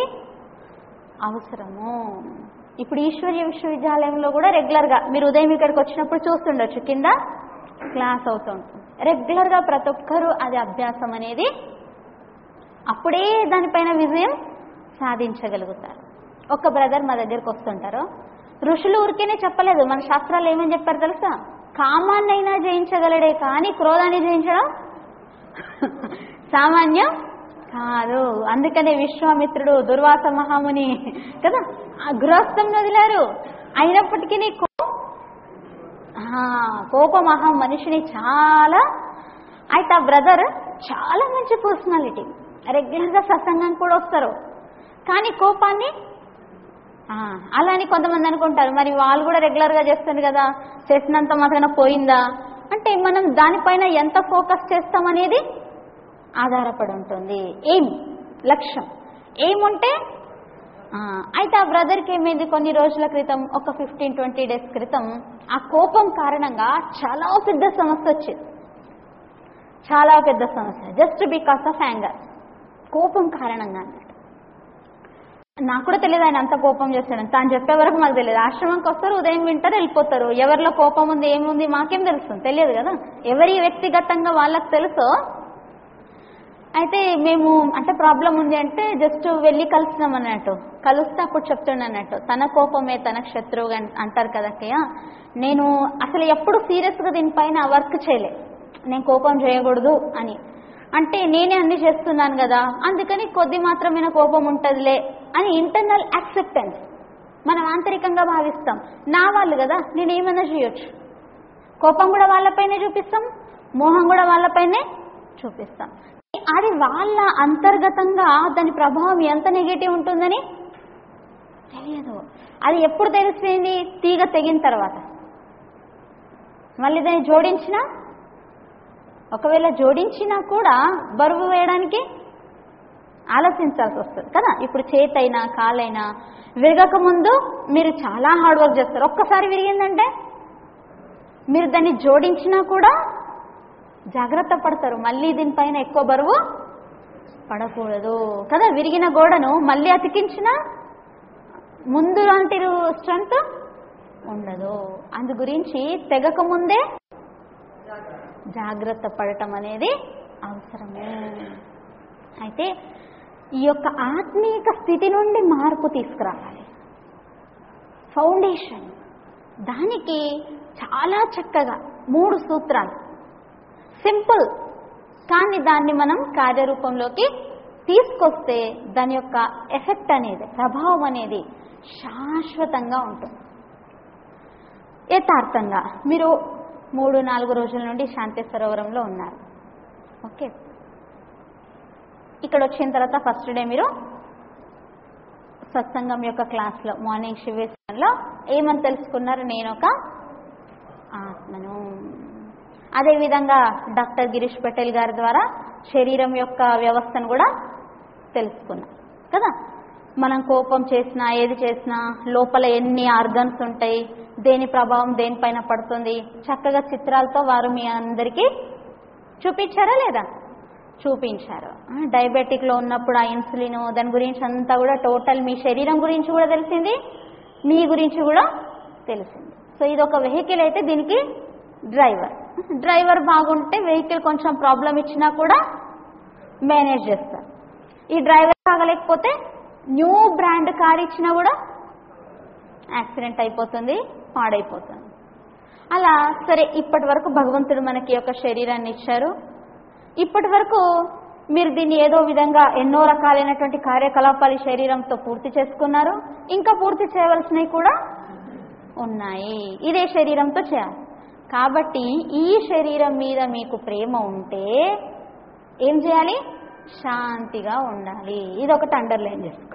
అవసరము ఇప్పుడు ఈశ్వర్య విశ్వవిద్యాలయంలో కూడా రెగ్యులర్గా మీరు ఉదయం ఇక్కడికి వచ్చినప్పుడు చూస్తుండొచ్చు కింద క్లాస్ అవుతుంటుంది రెగ్యులర్గా ప్రతి ఒక్కరూ అది అభ్యాసం అనేది అప్పుడే దానిపైన విజయం సాధించగలుగుతారు ఒక బ్రదర్ మా దగ్గరకు వస్తుంటారు ఋషులు ఊరికేనే చెప్పలేదు మన శాస్త్రాలు ఏమని చెప్పారు తెలుసా కామాన్నైనా జయించగలడే కానీ క్రోధాన్ని జయించడం సామాన్యం కాదు అందుకనే విశ్వామిత్రుడు దుర్వాస మహాముని కదా ఆ గృహస్థం వదిలారు అయినప్పటికీ నీ కో- ఆ, కోపం మహా మనిషిని చాలా అయితే ఆ బ్రదర్ చాలా మంచి పర్సనాలిటీ రెగ్యులర్గా సత్సంగం కూడా వస్తారు కానీ కోపాన్ని ఆ, అలా అని కొంతమంది అనుకుంటారు మరి వాళ్ళు కూడా రెగ్యులర్గా చేస్తారు కదా చేసినంత మాత్రాన పోయిందా అంటే మనం దానిపైన ఎంత ఫోకస్ చేస్తామనేది ఆధారపడి ఉంటుంది ఏం లక్ష్యం ఏముంటే ఆ, అయితే ఆ బ్రదర్కి ఏమైంది కొన్ని రోజుల క్రితం ఒక ఫిఫ్టీన్ ట్వంటీ డేస్ క్రితం ఆ కోపం కారణంగా చాలా పెద్ద సమస్య వచ్చింది చాలా పెద్ద సమస్య జస్ట్ బికాస్ ఆఫ్ యాంగర్ కోపం కారణంగా అన్నట్టు నాకు కూడా తెలియదు ఆయన అంత కోపం చేస్తాడని తాను చెప్పే వరకు మాకు తెలియదు ఆశ్రమంకి వస్తారు ఉదయం వింటారు వెళ్ళిపోతారు ఎవరిలో కోపం ఉంది ఏముంది మాకేం తెలుస్తుంది తెలియదు కదా ఎవరి వ్యక్తిగతంగా వాళ్ళకి తెలుసో అయితే మేము అంటే ప్రాబ్లం ఉంది అంటే జస్ట్ వెళ్ళి కలిసినాం అన్నట్టు కలిస్తే అప్పుడు చెప్తుండే అన్నట్టు తన కోపమే తనకు శత్రువు అన్- అంటారు కదా అక్కయ్య నేను అసలు ఎప్పుడు సీరియస్గా దీనిపైన వర్క్ చేయలే నేను కోపం చేయకూడదు అని అంటే నేనే అన్ని చేస్తున్నాను కదా అందుకని కొద్ది మాత్రమైన కోపం ఉంటుందిలే అని ఇంటర్నల్ యాక్సెప్టెన్స్ మనం ఆంతరికంగా భావిస్తాం నా వాళ్ళు కదా నేను ఏమైనా చేయొచ్చు కోపం కూడా వాళ్ళపైనే చూపిస్తాం మోహం కూడా వాళ్ళపైనే చూపిస్తాం అది వాళ్ళ అంతర్గతంగా దాని ప్రభావం ఎంత నెగిటివ్ ఉంటుందని తెలియదు అది ఎప్పుడు తెలిసిపోయింది తీగ తెగిన తర్వాత మళ్ళీ దాన్ని జోడించినా ఒకవేళ జోడించినా కూడా బరువు వేయడానికి ఆలోచించాల్సి వస్తుంది కదా ఇప్పుడు చేతైనా కాలైనా విరగక ముందు మీరు చాలా హార్డ్ వర్క్ చేస్తారు ఒక్కసారి విరిగిందంటే మీరు దాన్ని జోడించినా కూడా జాగ్రత్త పడతారు మళ్ళీ దీనిపైన ఎక్కువ బరువు పడకూడదు కదా విరిగిన గోడను మళ్ళీ అతికించినా ముందు లాంటి స్ట్రెంత్ ఉండదు అందు గురించి తెగక ముందే జాగ్రత్త పడటం అనేది అవసరమే అయితే ఈ యొక్క ఆత్మీయ స్థితి నుండి మార్పు తీసుకురావాలి ఫౌండేషన్ దానికి చాలా చక్కగా మూడు సూత్రాలు సింపుల్ కానీ దాన్ని మనం కార్యరూపంలోకి తీసుకొస్తే దాని యొక్క ఎఫెక్ట్ అనేది ప్రభావం అనేది శాశ్వతంగా ఉంటుంది యథార్థంగా మీరు మూడు నాలుగు రోజుల నుండి శాంతి సరోవరంలో ఉన్నారు ఓకే ఇక్కడ వచ్చిన తర్వాత ఫస్ట్ డే మీరు సత్సంగం యొక్క క్లాస్లో మార్నింగ్ శివేశ్వరంలో ఏమని తెలుసుకున్నారు నేను ఒక ఆత్మను అదేవిధంగా డాక్టర్ గిరీష్ పటేల్ గారి ద్వారా శరీరం యొక్క వ్యవస్థను కూడా తెలుసుకున్నాం కదా మనం కోపం చేసినా ఏది చేసినా లోపల ఎన్ని ఆర్గన్స్ ఉంటాయి దేని ప్రభావం దేనిపైన పడుతుంది చక్కగా చిత్రాలతో వారు మీ అందరికీ చూపించారా లేదా చూపించారు డయాబెటిక్లో ఉన్నప్పుడు ఆ ఇన్సులిన్ దాని గురించి అంతా కూడా టోటల్ మీ శరీరం గురించి కూడా తెలిసింది మీ గురించి కూడా తెలిసింది సో ఇది ఒక వెహికల్ అయితే దీనికి డ్రైవర్ డ్రైవర్ బాగుంటే వెహికల్ కొంచెం ప్రాబ్లం ఇచ్చినా కూడా మేనేజ్ చేస్తారు ఈ డ్రైవర్ కాగలేకపోతే న్యూ బ్రాండ్ కార్ ఇచ్చినా కూడా యాక్సిడెంట్ అయిపోతుంది పాడైపోతుంది అలా సరే ఇప్పటి వరకు భగవంతుడు మనకి యొక్క శరీరాన్ని ఇచ్చారు ఇప్పటి వరకు మీరు దీన్ని ఏదో విధంగా ఎన్నో రకాలైనటువంటి కార్యకలాపాలు ఈ శరీరంతో పూర్తి చేసుకున్నారు ఇంకా పూర్తి చేయవలసినవి కూడా ఉన్నాయి ఇదే శరీరంతో చేయాలి కాబట్టి ఈ శరీరం మీద మీకు ప్రేమ ఉంటే ఏం చేయాలి శాంతిగా ఉండాలి ఇది ఒకటి అండర్లైన్ చేసుకో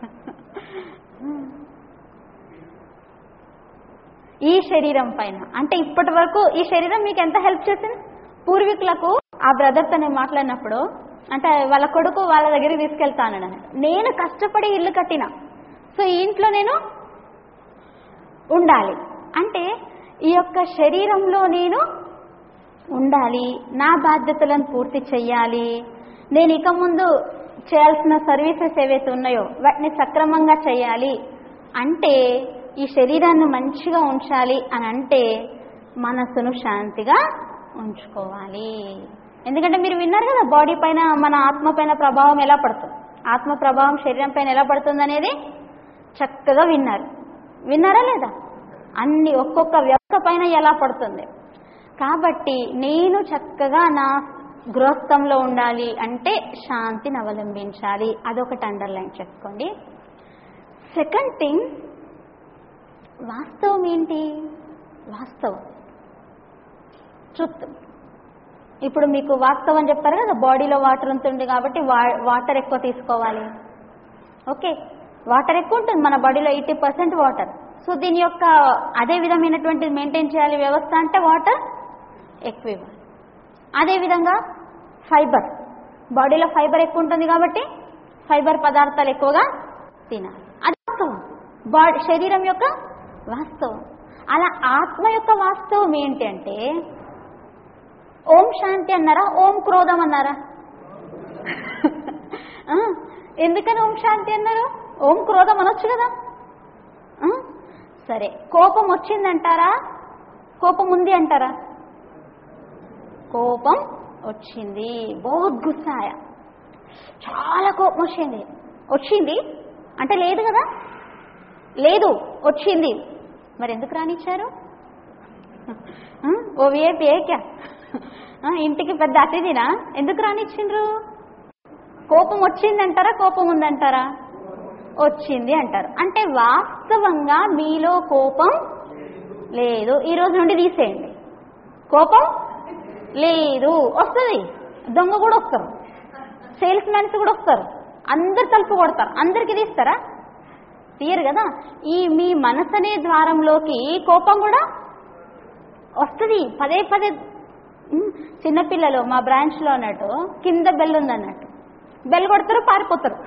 ఈ శరీరం పైన అంటే ఇప్పటి వరకు ఈ శరీరం మీకు ఎంత హెల్ప్ చేసింది పూర్వీకులకు ఆ బ్రదర్తో నేను మాట్లాడినప్పుడు అంటే వాళ్ళ కొడుకు వాళ్ళ దగ్గరికి తీసుకెళ్తాను నేను కష్టపడి ఇల్లు కట్టిన సో ఈ ఇంట్లో నేను ఉండాలి అంటే ఈ యొక్క శరీరంలో నేను ఉండాలి నా బాధ్యతలను పూర్తి చెయ్యాలి నేను ఇక ముందు చేయాల్సిన సర్వీసెస్ ఏవైతే ఉన్నాయో వాటిని సక్రమంగా చేయాలి అంటే ఈ శరీరాన్ని మంచిగా ఉంచాలి అని అంటే మనసును శాంతిగా ఉంచుకోవాలి ఎందుకంటే మీరు విన్నారు కదా బాడీ పైన మన ఆత్మ పైన ప్రభావం ఎలా పడుతుంది ఆత్మ ప్రభావం శరీరం పైన ఎలా పడుతుంది అనేది చక్కగా విన్నారు విన్నారా లేదా అన్ని ఒక్కొక్క వ్యవస్థ పైన ఎలా పడుతుంది కాబట్టి నేను చక్కగా నా గృహస్థంలో ఉండాలి అంటే శాంతిని అవలంబించాలి అదొకటి అండర్లైన్ చేసుకోండి సెకండ్ థింగ్ వాస్తవం ఏంటి వాస్తవం ట్రుత్ ఇప్పుడు మీకు వాస్తవం చెప్పారు కదా బాడీలో వాటర్ ఉంటుంది కాబట్టి వా- వాటర్ ఎక్కువ తీసుకోవాలి ఓకే వాటర్ ఎక్కువ ఉంటుంది మన బాడీలో ఎయిటీ పర్సెంట్ వాటర్ సో దీని యొక్క అదే విధమైనటువంటి మెయింటైన్ చేయాలి వ్యవస్థ అంటే వాటర్ ఎక్కువ ఇవ్వాలి అదేవిధంగా ఫైబర్ బాడీలో ఫైబర్ ఎక్కువ ఉంటుంది కాబట్టి ఫైబర్ పదార్థాలు ఎక్కువగా తినాలి అది వాస్తవం బాడీ శరీరం యొక్క వాస్తవం అలా ఆత్మ యొక్క వాస్తవం ఏంటి అంటే ఓం శాంతి అన్నారా ఓం క్రోధం అన్నారా ఆ, ఎందుకని ఓం శాంతి అన్నారు ఓం క్రోధం అనొచ్చు కదా ఆ? సరే కోపం వచ్చిందంటారా కోపం ఉంది అంటారా కోపం వచ్చింది బహుత్ గుస్సాయ చాలా కోపం వచ్చింది వచ్చింది అంటే లేదు కదా లేదు వచ్చింది మరి ఎందుకు రానిచ్చారు ఆ? ఓ విఐపి ఏక్యా ఆ, ఇంటికి పెద్ద అతిథినా ఎందుకు రానిచ్చిండ్రు కోపం వచ్చిందంటారా కోపం ఉందంటారా వచ్చింది అంటారు అంటే వాస్తవంగా మీలో కోపం లేదు ఈ రోజు నుండి తీసేయండి కోపం లేదు వస్తుంది దొంగ కూడా వస్తారు సేల్స్ మ్యాన్స్ కూడా వస్తారు అందరు తలుపు కొడతారు అందరికి తీస్తారా తీయరు కదా ఈ మీ మనసు అనే ద్వారంలోకి కోపం కూడా వస్తుంది పదే పదే ఉమ్, చిన్నపిల్లలు మా బ్రాంచ్లో అన్నట్టు కింద బెల్ ఉందన్నట్టు బెల్ కొడతారు పారిపోతారు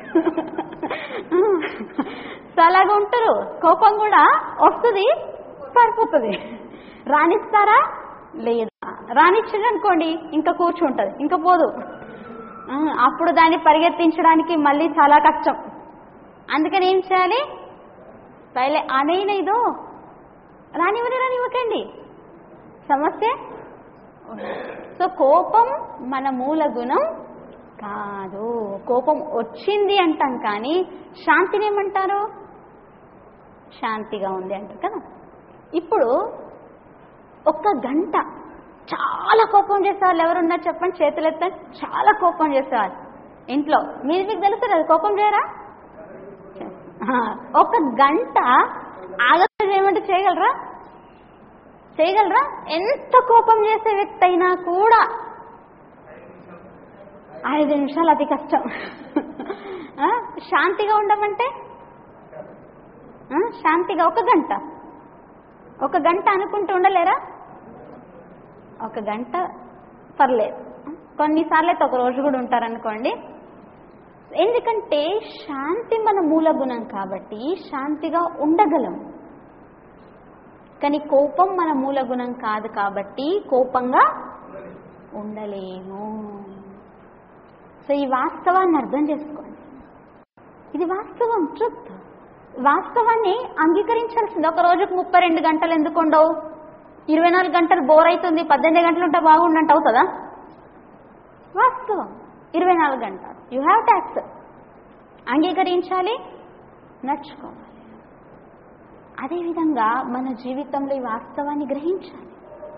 సో అలాగా ఉంటారు కోపం కూడా వస్తుంది పారిపోతుంది రాణిస్తారా లేదా రానిచ్చారు అనుకోండి ఇంకా కూర్చుంటుంది ఇంకా పోదు ఆ, అప్పుడు దాన్ని పరిగెత్తించడానికి మళ్ళీ చాలా కష్టం అందుకని ఏం చేయాలి పైలే అనేనైదో రానివ్వని రానివ్వకండి సమస్య ఉండదు. సో కోపం మన మూల గుణం కాదు కోపం వచ్చింది అంటాం కానీ శాంతిని ఏమంటారు శాంతిగా ఉంది అంటారు కదా ఇప్పుడు ఒక్క గంట చాలా కోపం చేసేవాళ్ళు ఎవరున్నారు చెప్పండి చేతులు ఎత్తండి చాలా కోపం చేసేవాళ్ళు ఇంట్లో మీరు మీకు తెలుసు కదా కోపం చేయరా ఆ, ఒక గంట ఆలోచన చేయమంటే చేయగలరా చేయగలరా ఎంత కోపం చేసే వ్యక్తి అయినా కూడా ఐదు నిమిషాలు అతి కష్టం ఆ, శాంతిగా ఉండమంటే ఆ, శాంతిగా ఒక గంట ఒక గంట అనుకుంటూ ఉండలేరా ఒక గంట పర్లేదు కొన్నిసార్లు అయితే ఒక రోజు కూడా ఉంటారనుకోండి ఎందుకంటే శాంతి మన మూల గుణం కాబట్టి శాంతిగా ఉండగలం కానీ కోపం మన మూల గుణం కాదు కాబట్టి కోపంగా ఉండలేము సో ఈ వాస్తవాన్ని అర్థం చేసుకోండి ఇది వాస్తవం ట్రుత్ వాస్తవాన్ని అంగీకరించాల్సింది ఒక రోజుకు ముప్పై రెండు గంటలు ఎందుకు ఉండవు ఇరవై నాలుగు గంటలు బోర్ అవుతుంది పద్దెనిమిది గంటలు ఉంటే బాగుండంటే అవుతుందా వాస్తవం ఇరవై నాలుగు గంటలు యూ హ్యావ్ టు యాక్సెప్ట్ అంగీకరించాలి నడుచుకోవాలి అదేవిధంగా మన జీవితంలో ఈ వాస్తవాన్ని గ్రహించాలి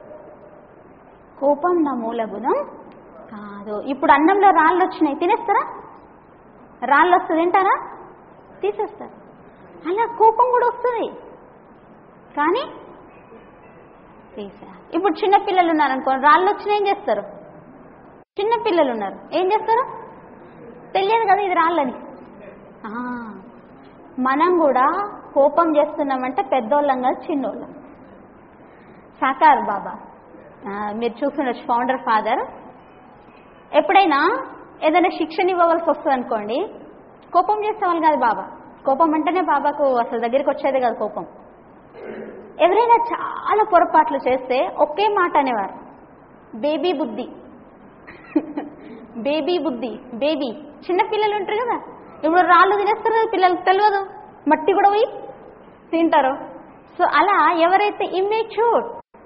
కోపం నా మూల గుణం కాదు ఇప్పుడు అన్నంలో రాళ్ళు వచ్చినాయి తినేస్తారా రాళ్ళు వస్తుంది తింటారా తీసేస్తారు అలా కోపం కూడా వస్తుంది కానీ తీసా ఇప్పుడు చిన్న పిల్లలు ఉన్నారనుకో రాళ్ళు వచ్చినా ఏం చేస్తారు చిన్న పిల్లలు ఉన్నారు ఏం చేస్తారు తెలియదు కదా ఇది రాళ్ళని ఆ, మనం కూడా కోపం చేస్తున్నామంటే పెద్దోళ్ళం కాదు చిన్నోళ్ళం సాకార్ బాబా ఆ, మీరు చూస్తుండొచ్చు ఫౌండర్ ఫాదర్ ఎప్పుడైనా ఏదైనా శిక్షణ ఇవ్వవలసి వస్తుంది అనుకోండి కోపం చేసేవాళ్ళు కాదు బాబా కోపం అంటేనే బాబాకు అసలు దగ్గరికి వచ్చేదే కాదు కోపం ఎవరైనా చాలా పొరపాట్లు చేస్తే ఒకే మాట అనేవారు బేబీ బుద్ధి బేబీ బుద్ధి బేబీ చిన్న పిల్లలు ఉంటారు కదా ఇప్పుడు రాళ్ళు తినేస్తారు కదా పిల్లలకు తెలియదు మట్టి కూడా పోయి తింటారు సో అలా ఎవరైతే ఇమ్మెచ్యూర్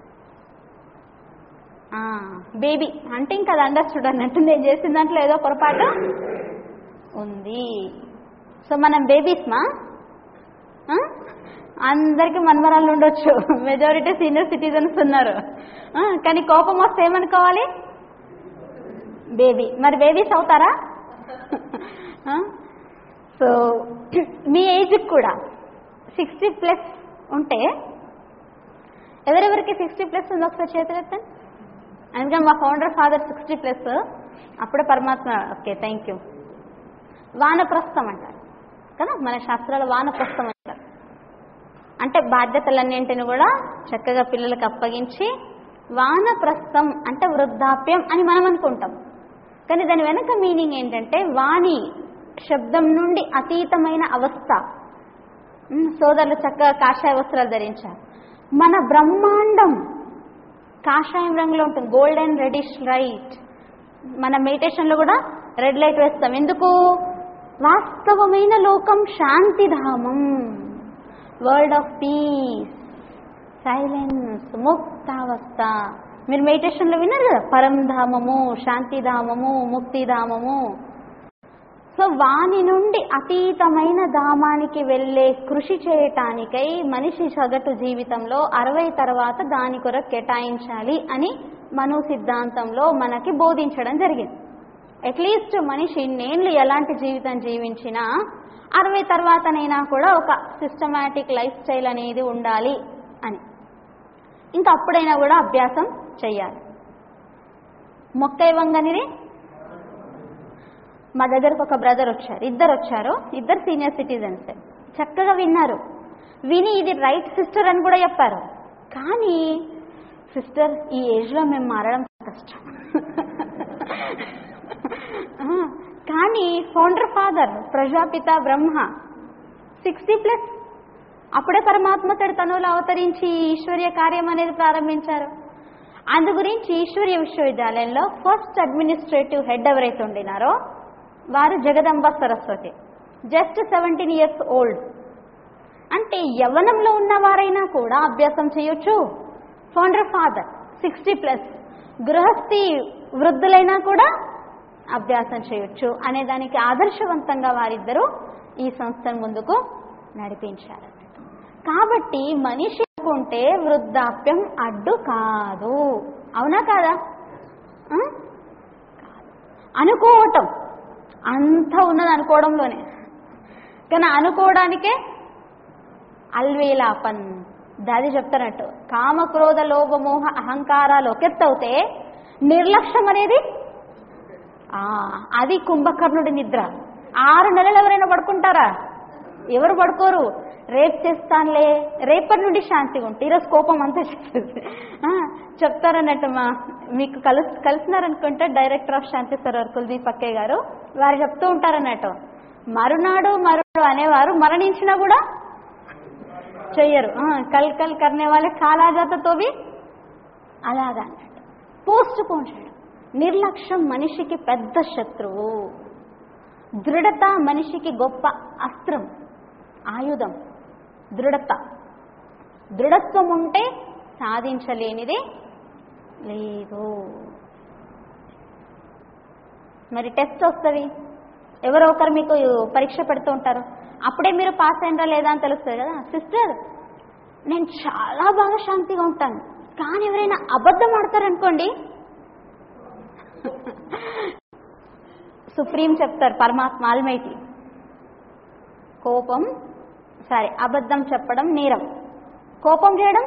బేబీ అంటే ఇంకా అది అండర్స్టూడ్ అన్నట్టు నేను చేసిన దాంట్లో ఏదో పొరపాటు ఉంది సో మనం బేబీస్మా ఆ? అందరికీ మన్మరాలు ఉండొచ్చు మెజారిటీ సీనియర్ సిటిజన్స్ ఉన్నారు ఆ, కానీ కోపం వస్తే ఏమనుకోవాలి బేబీ మరి బేబీస్ అవుతారా ఆ? సో మీ ఏజ్కి కూడా సిక్స్టీ ప్లస్ ఉంటే ఎవరెవరికి సిక్స్టీ ప్లస్ ఉందో ఒకసారి చేతులు ఎత్తండి అందుకని మా ఫౌండర్ ఫాదర్ సిక్స్టీ ప్లస్ అప్పుడే పరమాత్మ ఓకే థ్యాంక్ యూ వానప్రస్థం అంటారు కదా మన శాస్త్రాల వానప్రస్థం అంటారు అంటే బాధ్యతలన్నింటిని కూడా చక్కగా పిల్లలకు అప్పగించి వానప్రస్థం అంటే వృద్ధాప్యం అని మనం అనుకుంటాం కానీ దాని వెనక మీనింగ్ ఏంటంటే వాణి శబ్దం నుండి అతీతమైన అవస్థ ఉమ్, సోదరులు చక్కగా కాషాయ వస్త్రాలు ధరించారు మన బ్రహ్మాండం కాషాయం రంగులో ఉంటుంది గోల్డెన్ రెడిష్ లైట్ మన మెడిటేషన్లో కూడా రెడ్ లైట్ వేస్తాం ఎందుకు వాస్తవమైన లోకం శాంతిధామం వరల్డ్ ఆఫ్ పీస్ సైలెన్స్ ముక్తావస్థ మీరు మెడిటేషన్లో విన్నారు కదా పరంధామము శాంతిధామము ముక్తిధామము సో వాని నుండి అతీతమైన ధామానికి వెళ్ళే కృషి చేయటానికై మనిషి సగటు జీవితంలో అరవై తర్వాత దాని కొరకు కేటాయించాలి అని మను సిద్ధాంతంలో మనకి బోధించడం జరిగింది అట్లీస్ట్ మనిషి ఇన్నేళ్ళు ఎలాంటి జీవితం జీవించినా అరవై తర్వాతనైనా కూడా ఒక సిస్టమాటిక్ లైఫ్ స్టైల్ అనేది ఉండాలి అని ఇంకా అప్పుడైనా కూడా అభ్యాసం చెయ్యాలి మొక్క ఇవ్వంగానే మా దగ్గరకు ఒక బ్రదర్ వచ్చారు ఇద్దరు వచ్చారు ఇద్దరు సీనియర్ సిటిజన్స్ చక్కగా విన్నారు విని ఇది రైట్ సిస్టర్ అని కూడా చెప్పారు కానీ సిస్టర్ ఈ ఏజ్లో మేము మారడం కష్టం ఆ, కానీ ఫౌండర్ ఫాదర్ ప్రజాపిత బ్రహ్మ సిక్స్టీ ప్లస్ అప్పుడే పరమాత్మ తడి తనువులు అవతరించి ఈశ్వర్య కార్యం అనేది ప్రారంభించారు అందు గురించి ఈశ్వర్య విశ్వవిద్యాలయంలో ఫస్ట్ అడ్మినిస్ట్రేటివ్ హెడ్ ఎవరైతే ఉండినారో వారు Jagadamba Saraswati just seventeen years old అంటే యవ్వనంలో ఉన్నవారైనా కూడా అభ్యాసం చేయొచ్చు ఫౌండర్ ఫాదర్ సిక్స్టీ ప్లస్ గృహస్థి వృద్ధులైనా కూడా అభ్యాసం చేయొచ్చు అనే దానికి ఆదర్శవంతంగా వారిద్దరూ ఈ సంస్థను ముందుకు నడిపించారు కాబట్టి మనిషి అనుకుంటే వృద్ధాప్యం అడ్డు కాదు అవునా కాదా ఆ? కాదు. అనుకోవటం అంత ఉన్నది అనుకోవడంలోనే కానీ అనుకోవడానికే అల్వేలాపన్ దాది చెప్తారట్టు కామక్రోధ లోభమోహ అహంకారాలు ఒకెత్తవుతే నిర్లక్ష్యం అనేది ఆ, అది కుంభకర్ణుడి నిద్ర ఆరు నెలలు ఎవరైనా పడుకుంటారా ఎవరు పడుకోరు రేపు చేస్తానులే రేపటి నుండి శాంతిగా ఉంటుంది ఈరోజు కోపం అంతా చేస్తుంది ఆ, చెప్తారన్నట్టు మా మీకు కలు కలిసినారనుకుంటే డైరెక్టర్ ఆఫ్ శాంతి సర్వర్ కుల్దీప్ అక్కయ్య గారు వారు చెప్తూ ఉంటారన్నట్టు మరునాడు మరుడు అనేవారు మరణించినా కూడా చెయ్యరు ఆ, కల్ కల్ కర్నే వాళ్ళే కాలాజాతతో బి అలాగా అన్నట్టు పోస్ట్ పోన్ చేయడం నిర్లక్ష్యం మనిషికి పెద్ద శత్రువు దృఢత మనిషికి గొప్ప అస్త్రం ఆయుధం దృఢత దృఢత్వం ఉంటే సాధించలేనిది లేదు మరి టెస్ట్ వస్తుంది ఎవరో ఒకరు మీకు పరీక్ష పెడుతూ ఉంటారు అప్పుడే మీరు పాస్ అయినరా లేదా అని తెలుస్తుంది కదా సిస్టర్ నేను చాలా బాగా శాంతిగా ఉంటాను కానీ ఎవరైనా అబద్ధం ఆడతారనుకోండి సుప్రీం చెప్తారు పరమాత్మ ఆల్మైటీ కోపం సరే అబద్ధం చెప్పడం నేరం కోపం చేయడం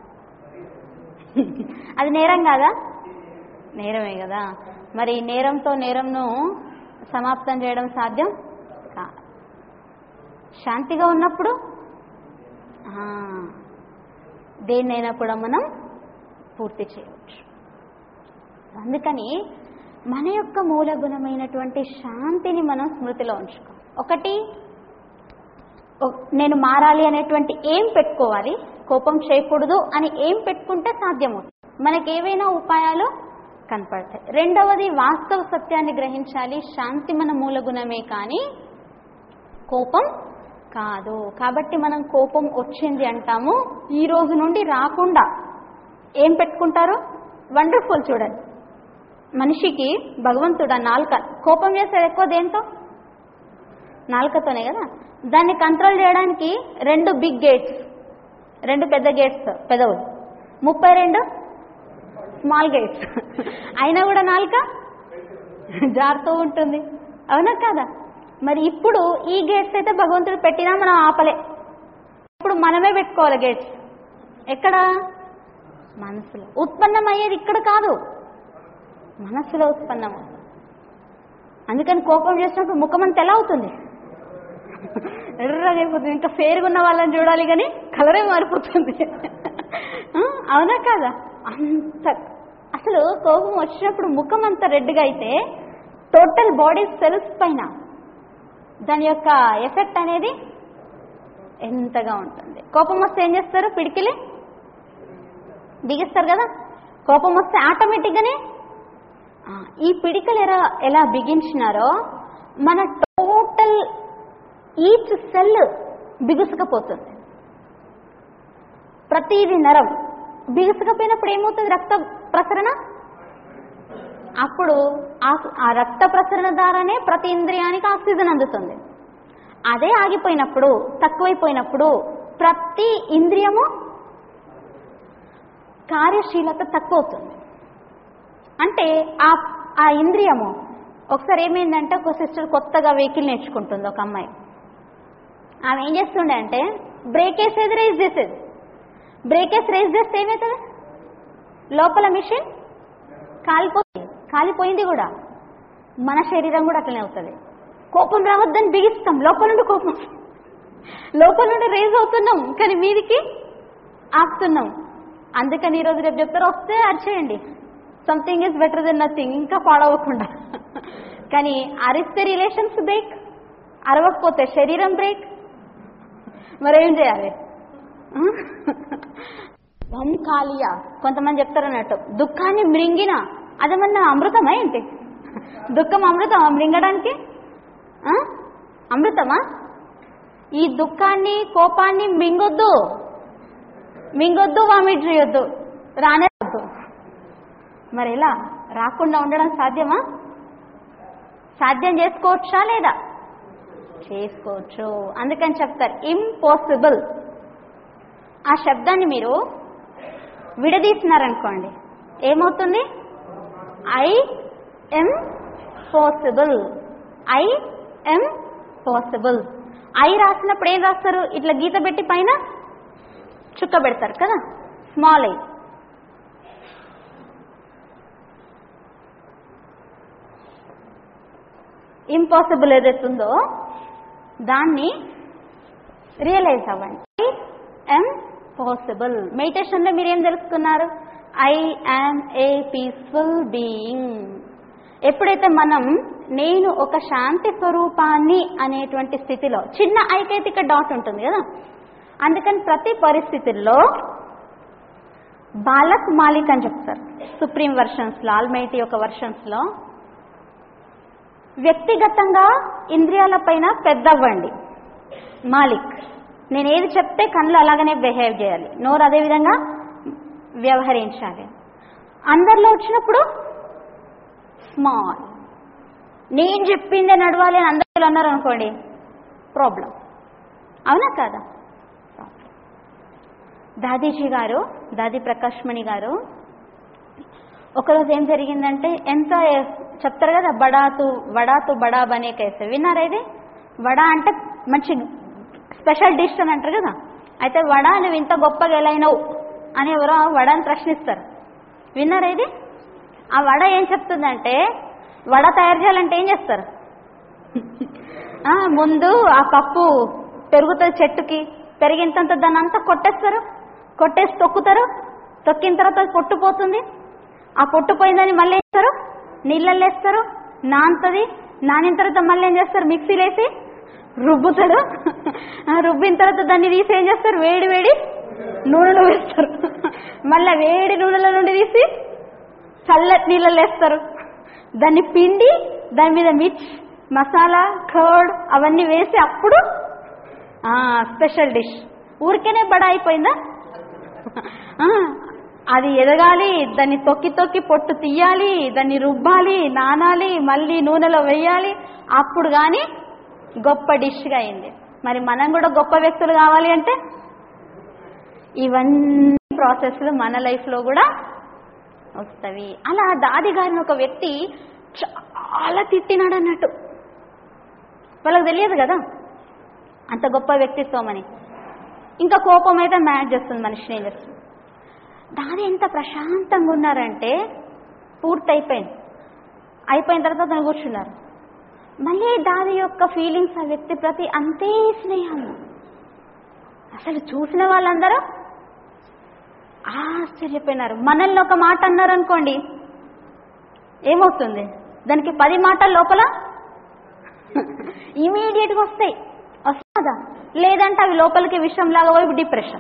అది నేరం కాదా నేరమే కదా మరి నేరంతో నేరంను సమాప్తం చేయడం సాధ్యం కాదు శాంతిగా ఉన్నప్పుడు ఆ, దేన్నైనా కూడా మనం పూర్తి చేయవచ్చు అందుకని మన యొక్క మూల గుణమైనటువంటి శాంతిని మనం స్మృతిలో ఉంచుకోవాలి ఒకటి ఒ- నేను మారాలి అనేటువంటి ఏం పెట్టుకోవాలి కోపం చేయకూడదు అని ఏం పెట్టుకుంటే సాధ్యమవుతుంది మనకి ఏవైనా ఉపాయాలు కనపడతాయి రెండవది వాస్తవ సత్యాన్ని గ్రహించాలి శాంతి మన మూల గుణమే కానీ కోపం కాదు కాబట్టి మనం కోపం వచ్చింది అంటాము ఈ రోజు నుండి రాకుండా ఏం పెట్టుకుంటారు వండర్ఫుల్ చూడండి మనిషికి భగవంతుడు ఆ నాలుక కోపం చేసేది ఎక్కువ దేంతో నాలుకతోనే కదా దాన్ని కంట్రోల్ చేయడానికి రెండు బిగ్ గేట్స్ రెండు పెద్ద గేట్స్ పెదవులు ముప్పై రెండు స్మాల్ గేట్స్ అయినా కూడా నాలుక జారుతూ ఉంటుంది అవునా కాదా మరి ఇప్పుడు ఈ గేట్స్ అయితే భగవంతుడు పెట్టినా మనం ఆపలే ఇప్పుడు మనమే పెట్టుకోవాలి గేట్స్ ఎక్కడ మనసులో ఉత్పన్నం అయ్యేది ఇక్కడ కాదు మనస్సులో ఉత్పన్నం అందుకని కోపం చేసినప్పుడు ముఖం అంత ఎలా అవుతుంది ఎర్రగా అయిపోతుంది ఇంకా ఫేర్గా ఉన్న వాళ్ళని చూడాలి కానీ కలరే మారిపోతుంది ఆ, అవునా కాదా అంత అసలు కోపం వచ్చినప్పుడు ముఖం అంత రెడ్గా అయితే టోటల్ బాడీ సెల్స్ పైన దాని యొక్క ఎఫెక్ట్ అనేది ఎంతగా ఉంటుంది కోపం వస్తే ఏం చేస్తారు పిడికిలి బిగిస్తారు కదా కోపం వస్తే ఆటోమేటిక్గానే ఆ, ఈ పిడికలు ఎలా ఎలా బిగించినారో మన టోటల్ ఈచ్ సెల్ బిగుసుకపోతుంది ప్రతిది నరం బిగుసుకపోయినప్పుడు ఏమవుతుంది రక్త ప్రసరణ అప్పుడు ఆ- ఆ రక్త ప్రసరణ ద్వారానే ప్రతి ఇంద్రియానికి ఆక్సిజన్ అందుతుంది అదే ఆగిపోయినప్పుడు తక్కువైపోయినప్పుడు ప్రతి ఇంద్రియము కార్యశీలత తక్కువ అవుతుంది అంటే ఆ ఆ ఇంద్రియము ఒకసారి ఏమైందంటే ఒక సిస్టర్ కొత్తగా వెహికల్ నేర్చుకుంటుంది ఒక అమ్మాయి ఆమె ఏం చేస్తుండే అంటే బ్రేక్ వేసేది రేస్ చేసేది బ్రేక్ వేసి రేస్ చేస్తే ఏమవుతుంది లోపల మిషన్ కాలిపోయింది కాలిపోయింది కూడా మన శరీరం కూడా అట్లనే అవుతుంది కోపం రావద్దని బిగిస్తాం లోపల నుండి కోపం వస్తుంది. లోపల నుండి రేజ్ అవుతున్నాం కానీ మీదికి ఆపుతున్నాం అందుకని ఈరోజు రేపు చెప్తారు వస్తే అరిచేయండి something is better than nothing ఇంకా ఫాలో అవ్వకుండా కానీ అరిస్తే రిలేషన్స్ బ్రేక్ అరవకపోతే శరీరం బ్రేక్ మరేం చేయాలి వంకాలియా కొంతమంది చెప్తారు అన్నట్టు దుఃఖాన్ని మృంగిన అదేమన్నా అమృతమా ఏంటి దుఃఖం అమృతమా మృంగడానికి ఆ? అమృతమా ఈ దుఃఖాన్ని కోపాన్ని మింగొద్దు మింగొద్దు వామిట్ చేయొద్దు రానే వద్దు మరి ఎలా రాకుండా ఉండడం సాధ్యమా సాధ్యం చేసుకోవచ్చా లేదా చేసుకోవచ్చు అందుకని చెప్తారు ఇంపాసిబుల్ ఆ శబ్దాన్ని మీరు విడదీసినారనుకోండి ఏమవుతుంది I'm possible I'm possible I రాసినప్పుడు ఏం రాస్తారు ఇట్లా గీత పెట్టి పైన చుక్క పెడతారు కదా స్మాల్ ఐ ఇంపాసిబుల్ ఏదైతుందో దాన్ని రియలైజ్ అవ్వండి ఐఎమ్ పాసిబుల్ మెడిటేషన్లో మీరు ఏం తెలుసుకున్నారు I am a peaceful being ఎప్పుడైతే మనం నేను ఒక శాంతి స్వరూపాన్ని అనేటువంటి స్థితిలో చిన్న ఐకైతిక డాట్ ఉంటుంది కదా అందుకని ప్రతి పరిస్థితుల్లో బాలక్ మాలిక్ అని చెప్తారు సుప్రీం వర్షన్స్లో ఆల్మైటీ యొక్క వర్షన్స్లో వ్యక్తిగతంగా ఇంద్రియాల పైన పెద్దవ్వండి మాలిక్ నేను ఏది చెప్తే కళ్ళు అలాగనే బిహేవ్ చేయాలి నోరు అదే విధంగా వ్యవహరించాలి అందరిలో వచ్చినప్పుడు స్మాల్ నేను చెప్పిందే నడవాలి అని అందరిలో అన్నారు అనుకోండి ప్రాబ్లం అవునా కాదా దాదీజీ గారు దాది ప్రకాష్ మణి గారు ఒకరోజు ఏం జరిగిందంటే ఎంత చెప్తారు కదా బడాతు వడాతు బడా బనే కేసే విన్నారా ఇది వడా అంటే మంచి స్పెషల్ డిష్ అని అంటారు కదా అయితే వడ నువ్వు ఇంత గొప్పగా ఎలా అయినావు అని ఎవరో ఆ వడని ప్రశ్నిస్తారు విన్నారా ఇది ఆ వడ ఏం చెప్తుందంటే వడ తయారు చేయాలంటే ఏం చేస్తారు ఆ, ముందు ఆ పప్పు పెరుగుతుంది చెట్టుకి పెరిగినంత దాన్ని అంతా కొట్టేస్తారు కొట్టేసి తొక్కుతారు తొక్కిన తర్వాత అది పొట్టుపోతుంది ఆ పొట్టు పోయిందని మళ్ళీ ఏం చేస్తారు నీళ్ళల్లో వేస్తారు నానుతుంది నానిన తర్వాత మళ్ళీ ఏం చేస్తారు మిక్సీలో వేసి రుబ్బుతారు ఆ రుబ్బిన తర్వాత దాన్ని తీసి ఏం చేస్తారు వేడి వేడి నూనెలో వేస్తారు మళ్ళీ వేడి నూనెల నుండి తీసి చల్లటి నీళ్ళలో వేస్తారు దాన్ని పిండి దాని మీద మిర్చ్ మసాలా కర్డ్ అవన్నీ వేసి అప్పుడు స్పెషల్ డిష్ ఊరికేనే బడా అయిపోయిందా ఆ, అది ఎదగాలి దాన్ని తొక్కి తొక్కి పొట్టు తీయాలి దాన్ని రుబ్బాలి నానాలి మళ్ళీ నూనెలో వేయాలి అప్పుడు కానీ గొప్ప డిష్గా అయింది మరి మనం కూడా గొప్ప వ్యక్తులు కావాలి అంటే ఇవన్నీ ప్రాసెస్లు మన లైఫ్లో కూడా వస్తవి అలా దాది గారిని ఒక వ్యక్తి చాలా తిట్టినాడు అన్నట్టు వాళ్ళకి తెలియదు కదా అంత గొప్ప వ్యక్తిత్వం అని ఇంకా కోపం అయితే మ్యాచ్ చేస్తుంది మనిషిని ఏం చేస్తుంది దాది ఎంత ప్రశాంతంగా ఉన్నారంటే పూర్తి అయిపోయింది అయిపోయిన తర్వాత అతను కూర్చున్నారు మళ్ళీ దాది యొక్క ఫీలింగ్స్ ఆ వ్యక్తి ప్రతి అంతే స్నేహం అసలు చూసిన వాళ్ళందరూ ఆశ్చర్యపోయినారు మనల్ని ఒక మాట అన్నారు అనుకోండి ఏమవుతుంది దానికి పది మాటల లోపల ఇమీడియట్గా వస్తాయి వస్తుందా లేదంటే అవి లోపలికి విషయంలాగా పోయి డిప్రెషన్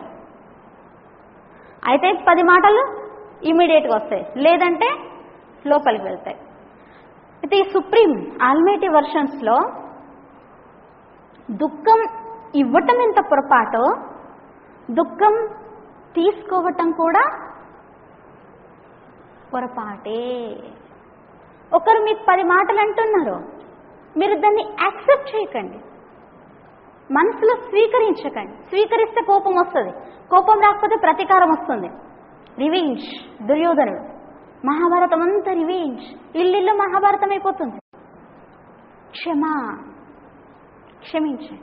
అయితే పది మాటలు ఇమీడియట్గా వస్తాయి లేదంటే లోపలికి వెళ్తాయి అయితే ఈ సుప్రీం ఆల్మేటి వర్షన్స్లో దుఃఖం ఇవ్వటం ఎంత పొరపాటో దుఃఖం తీసుకోవటం కూడా పొరపాటే ఒకరు మీకు పది మాటలు అంటున్నారు మీరు దాన్ని యాక్సెప్ట్ చేయకండి మనసులో స్వీకరించకండి స్వీకరిస్తే కోపం వస్తుంది కోపం రాకపోతే ప్రతీకారం వస్తుంది రివెంజ్ దుర్యోధనుడు మహాభారతం అంతా రివెంజ్ ఇల్లు మహాభారతం అయిపోతుంది క్షమ క్షమించండి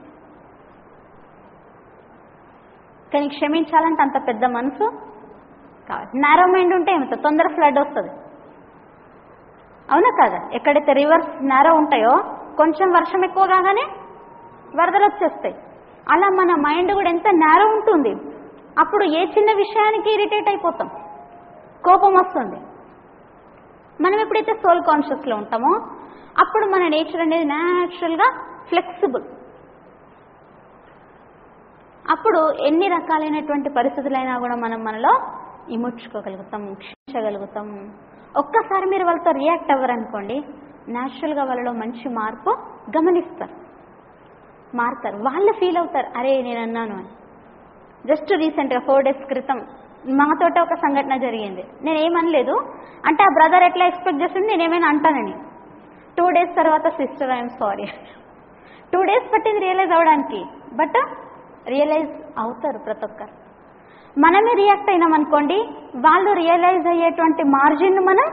కానీ క్షమించాలంటే అంత పెద్ద మనసు కావాలి నారో మైండ్ ఉంటే ఏమిటో తొందర ఫ్లడ్ వస్తుంది అవునా కాదా ఎక్కడైతే రివర్స్ నారో ఉంటాయో కొంచెం వర్షం ఎక్కువ కాగానే వరదలు వచ్చేస్తాయి అలా మన మైండ్ కూడా ఎంత నేరో ఉంటుంది అప్పుడు ఏ చిన్న విషయానికి ఇరిటేట్ అయిపోతాం కోపం వస్తుంది మనం ఎప్పుడైతే సోల్ కాన్షియస్లో ఉంటామో అప్పుడు మన నేచర్ అనేది న్యాచురల్గా ఫ్లెక్సిబుల్ అప్పుడు ఎన్ని రకాలైనటువంటి పరిస్థితులైనా కూడా మనం మనలో ఇముడ్చుకోగలుగుతాం క్షమించగలుగుతాం ఒక్కసారి మీరు వాళ్ళతో రియాక్ట్ అవ్వరనుకోండి న్యాచురల్గా వాళ్ళలో మంచి మార్పు గమనిస్తారు మారుతారు వాళ్ళు ఫీల్ అవుతారు అరే నేను అన్నాను అని జస్ట్ రీసెంట్గా ఫోర్ డేస్ క్రితం మాతోట ఒక సంఘటన జరిగింది నేను ఏమనలేదు అంటే ఆ బ్రదర్ ఎట్లా ఎక్స్పెక్ట్ చేస్తుంది నేను ఏమైనా అంటానని టూ డేస్ తర్వాత sister I'm sorry two days పట్టింది రియలైజ్ అవడానికి బట్ రియలైజ్ అవుతారు ప్రతి ఒక్కరు మనమే రియాక్ట్ అయినాం అనుకోండి వాళ్ళు రియలైజ్ అయ్యేటువంటి మార్జిన్ మనం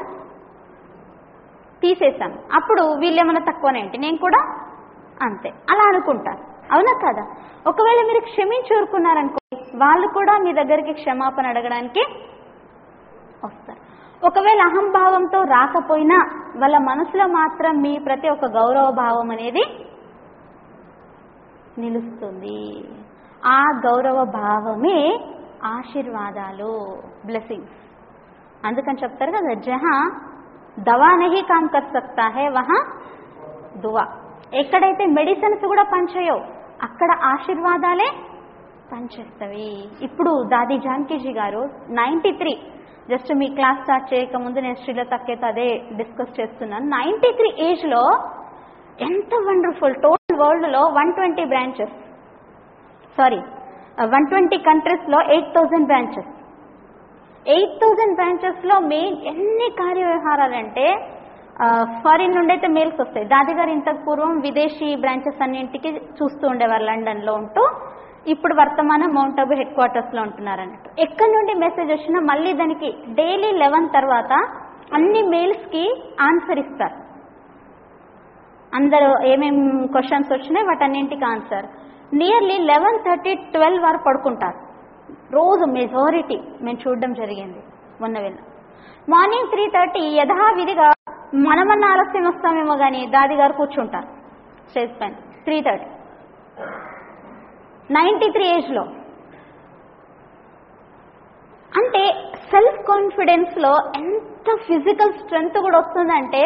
తీసేసాం అప్పుడు వీళ్ళేమన్నా తక్కువనే ఏంటి నేను కూడా అంతే అలా అనుకుంటారు అవునా కదా ఒకవేళ మీరు క్షమించి ఊరుకున్నారనుకో వాళ్ళు కూడా మీ దగ్గరికి క్షమాపణ అడగడానికి వస్తారు ఒకవేళ అహంభావంతో రాకపోయినా వాళ్ళ మనసులో మాత్రం మీ ప్రతి ఒక్క గౌరవ భావం అనేది నిలుస్తుంది ఆ గౌరవ భావమే ఆశీర్వాదాలు బ్లెస్సింగ్స్ అందుకని చెప్తారు కదా జహా దవా నహీ కామ్ కర్ సక్తా హే వహా దువా ఎక్కడైతే మెడిసిన్స్ కూడా పనిచేయవు అక్కడ ఆశీర్వాదాలే పనిచేస్తవి ఇప్పుడు దాది జానకీజీ గారు నైంటీ త్రీ జస్ట్ మీ క్లాస్ స్టార్ట్ చేయకముందు నేను శ్రీలత అక్కతో అదే డిస్కస్ చేస్తున్నాను నైంటీ త్రీ ఏజ్లో ఎంత వండర్ఫుల్ టోటల్ వరల్డ్లో one twenty branches sorry one twenty కంట్రీస్లో eight thousand branches eight thousand బ్రాంచెస్లో మెయిన్ ఎన్ని కార్యవ్యవహారాలంటే ఫారిన్ నుండి అయితే మెయిల్స్ వస్తాయి దాది గారు ఇంతకు పూర్వం విదేశీ బ్రాంచెస్ అన్నింటికి చూస్తూ ఉండేవారు లండన్లో ఉంటూ ఇప్పుడు వర్తమానం మౌంట్ అబు హెడ్ క్వార్టర్స్లో ఉంటున్నారు అన్నట్టు ఎక్కడి నుండి మెసేజ్ వచ్చినా మళ్ళీ దానికి డైలీ లెవెన్ తర్వాత అన్ని మెయిల్స్కి ఆన్సర్ ఇస్తారు అందరూ ఏమేం క్వశ్చన్స్ వచ్చినాయి వాటన్నింటికి answer nearly eleven thirty twelve వరకు పడుకుంటారు రోజు మెజారిటీ మేము చూడడం జరిగింది మొన్న వెళ్ళ మార్నింగ్ త్రీ థర్టీ యథావిధిగా మనమన్న ఆలస్యం వస్తామేమో కానీ దాది గారు కూర్చుంటారు స్టేజ్ పైన త్రీ థర్టీ నైంటీ త్రీ ఏజ్లో అంటే సెల్ఫ్ కాన్ఫిడెన్స్లో ఎంత ఫిజికల్ స్ట్రెంగ్త్ కూడా వస్తుందంటే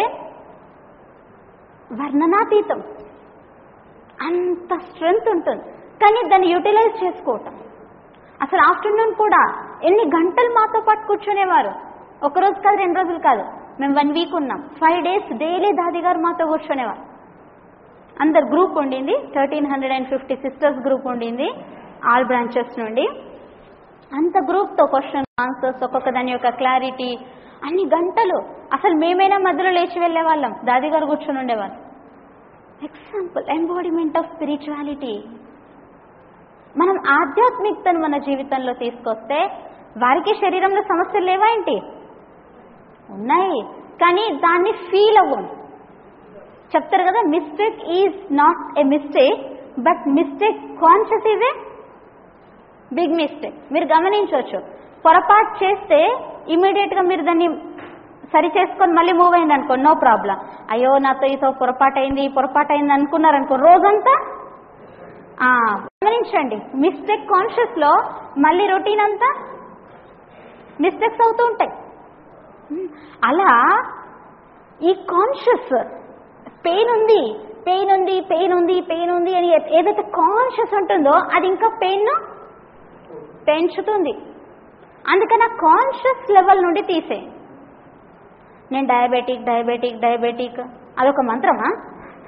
వర్ణనాతీతం అంత స్ట్రెంగ్త్ ఉంటుంది కానీ దాన్ని యూటిలైజ్ చేసుకోవటం అసలు ఆఫ్టర్నూన్ కూడా ఎన్ని గంటలు మాతో పాటు కూర్చునేవారు ఒక రోజు కాదు రెండు రోజులు కాదు మేము వన్ వీక్ ఉన్నాం ఫైవ్ డేస్ డైలీ దాది గారు మాతో కూర్చునేవారు అందరు గ్రూప్ ఉండింది thirteen hundred and fifty sisters group ఉండింది ఆల్ బ్రాంచెస్ నుండి అంత గ్రూప్తో క్వశ్చన్ ఆన్సర్స్ ఒక్కొక్క దాని యొక్క క్లారిటీ అన్ని గంటలు అసలు మేమైనా మధ్యలో లేచి వెళ్ళే వాళ్ళం దాది గారు కూర్చొని ఉండేవారు ఎగ్జాంపుల్ ఎంబాడిమెంట్ ఆఫ్ స్పిరిచువాలిటీ మనం ఆధ్యాత్మికతను మన జీవితంలో తీసుకొస్తే వారికి శరీరంలో సమస్యలు లేవా ఏంటి ఉన్నాయి కానీ దాన్ని ఫీల్ అవ్వం చెప్తారు కదా mistake is not a mistake but mistake conscious is a big mistake మీరు గమనించవచ్చు పొరపాటు చేస్తే ఇమీడియట్గా మీరు దాన్ని సరి చేసుకొని మళ్ళీ మూవ్ అయింది అనుకో నో ప్రాబ్లం అయ్యో నాతో ఈతో పొరపాటు అయింది పొరపాటు అయింది అనుకున్నారనుకో రోజంతా గమనించండి మిస్టేక్ కాన్షియస్లో మళ్ళీ రొటీన్ అంతా మిస్టేక్స్ అవుతూ ఉంటాయి అలా ఈ కాన్షియస్ పెయిన్ ఉంది పెయిన్ ఉంది పెయిన్ ఉంది పెయిన్ ఉంది అని ఏదైతే కాన్షియస్ ఉంటుందో అది ఇంకా పెయిన్ను పెంచుతుంది అందుకని ఆ కాన్షియస్ లెవెల్ నుండి తీసేయండి నేను డయాబెటిక్ డయాబెటిక్ డయాబెటిక్ అదొక మంత్రమా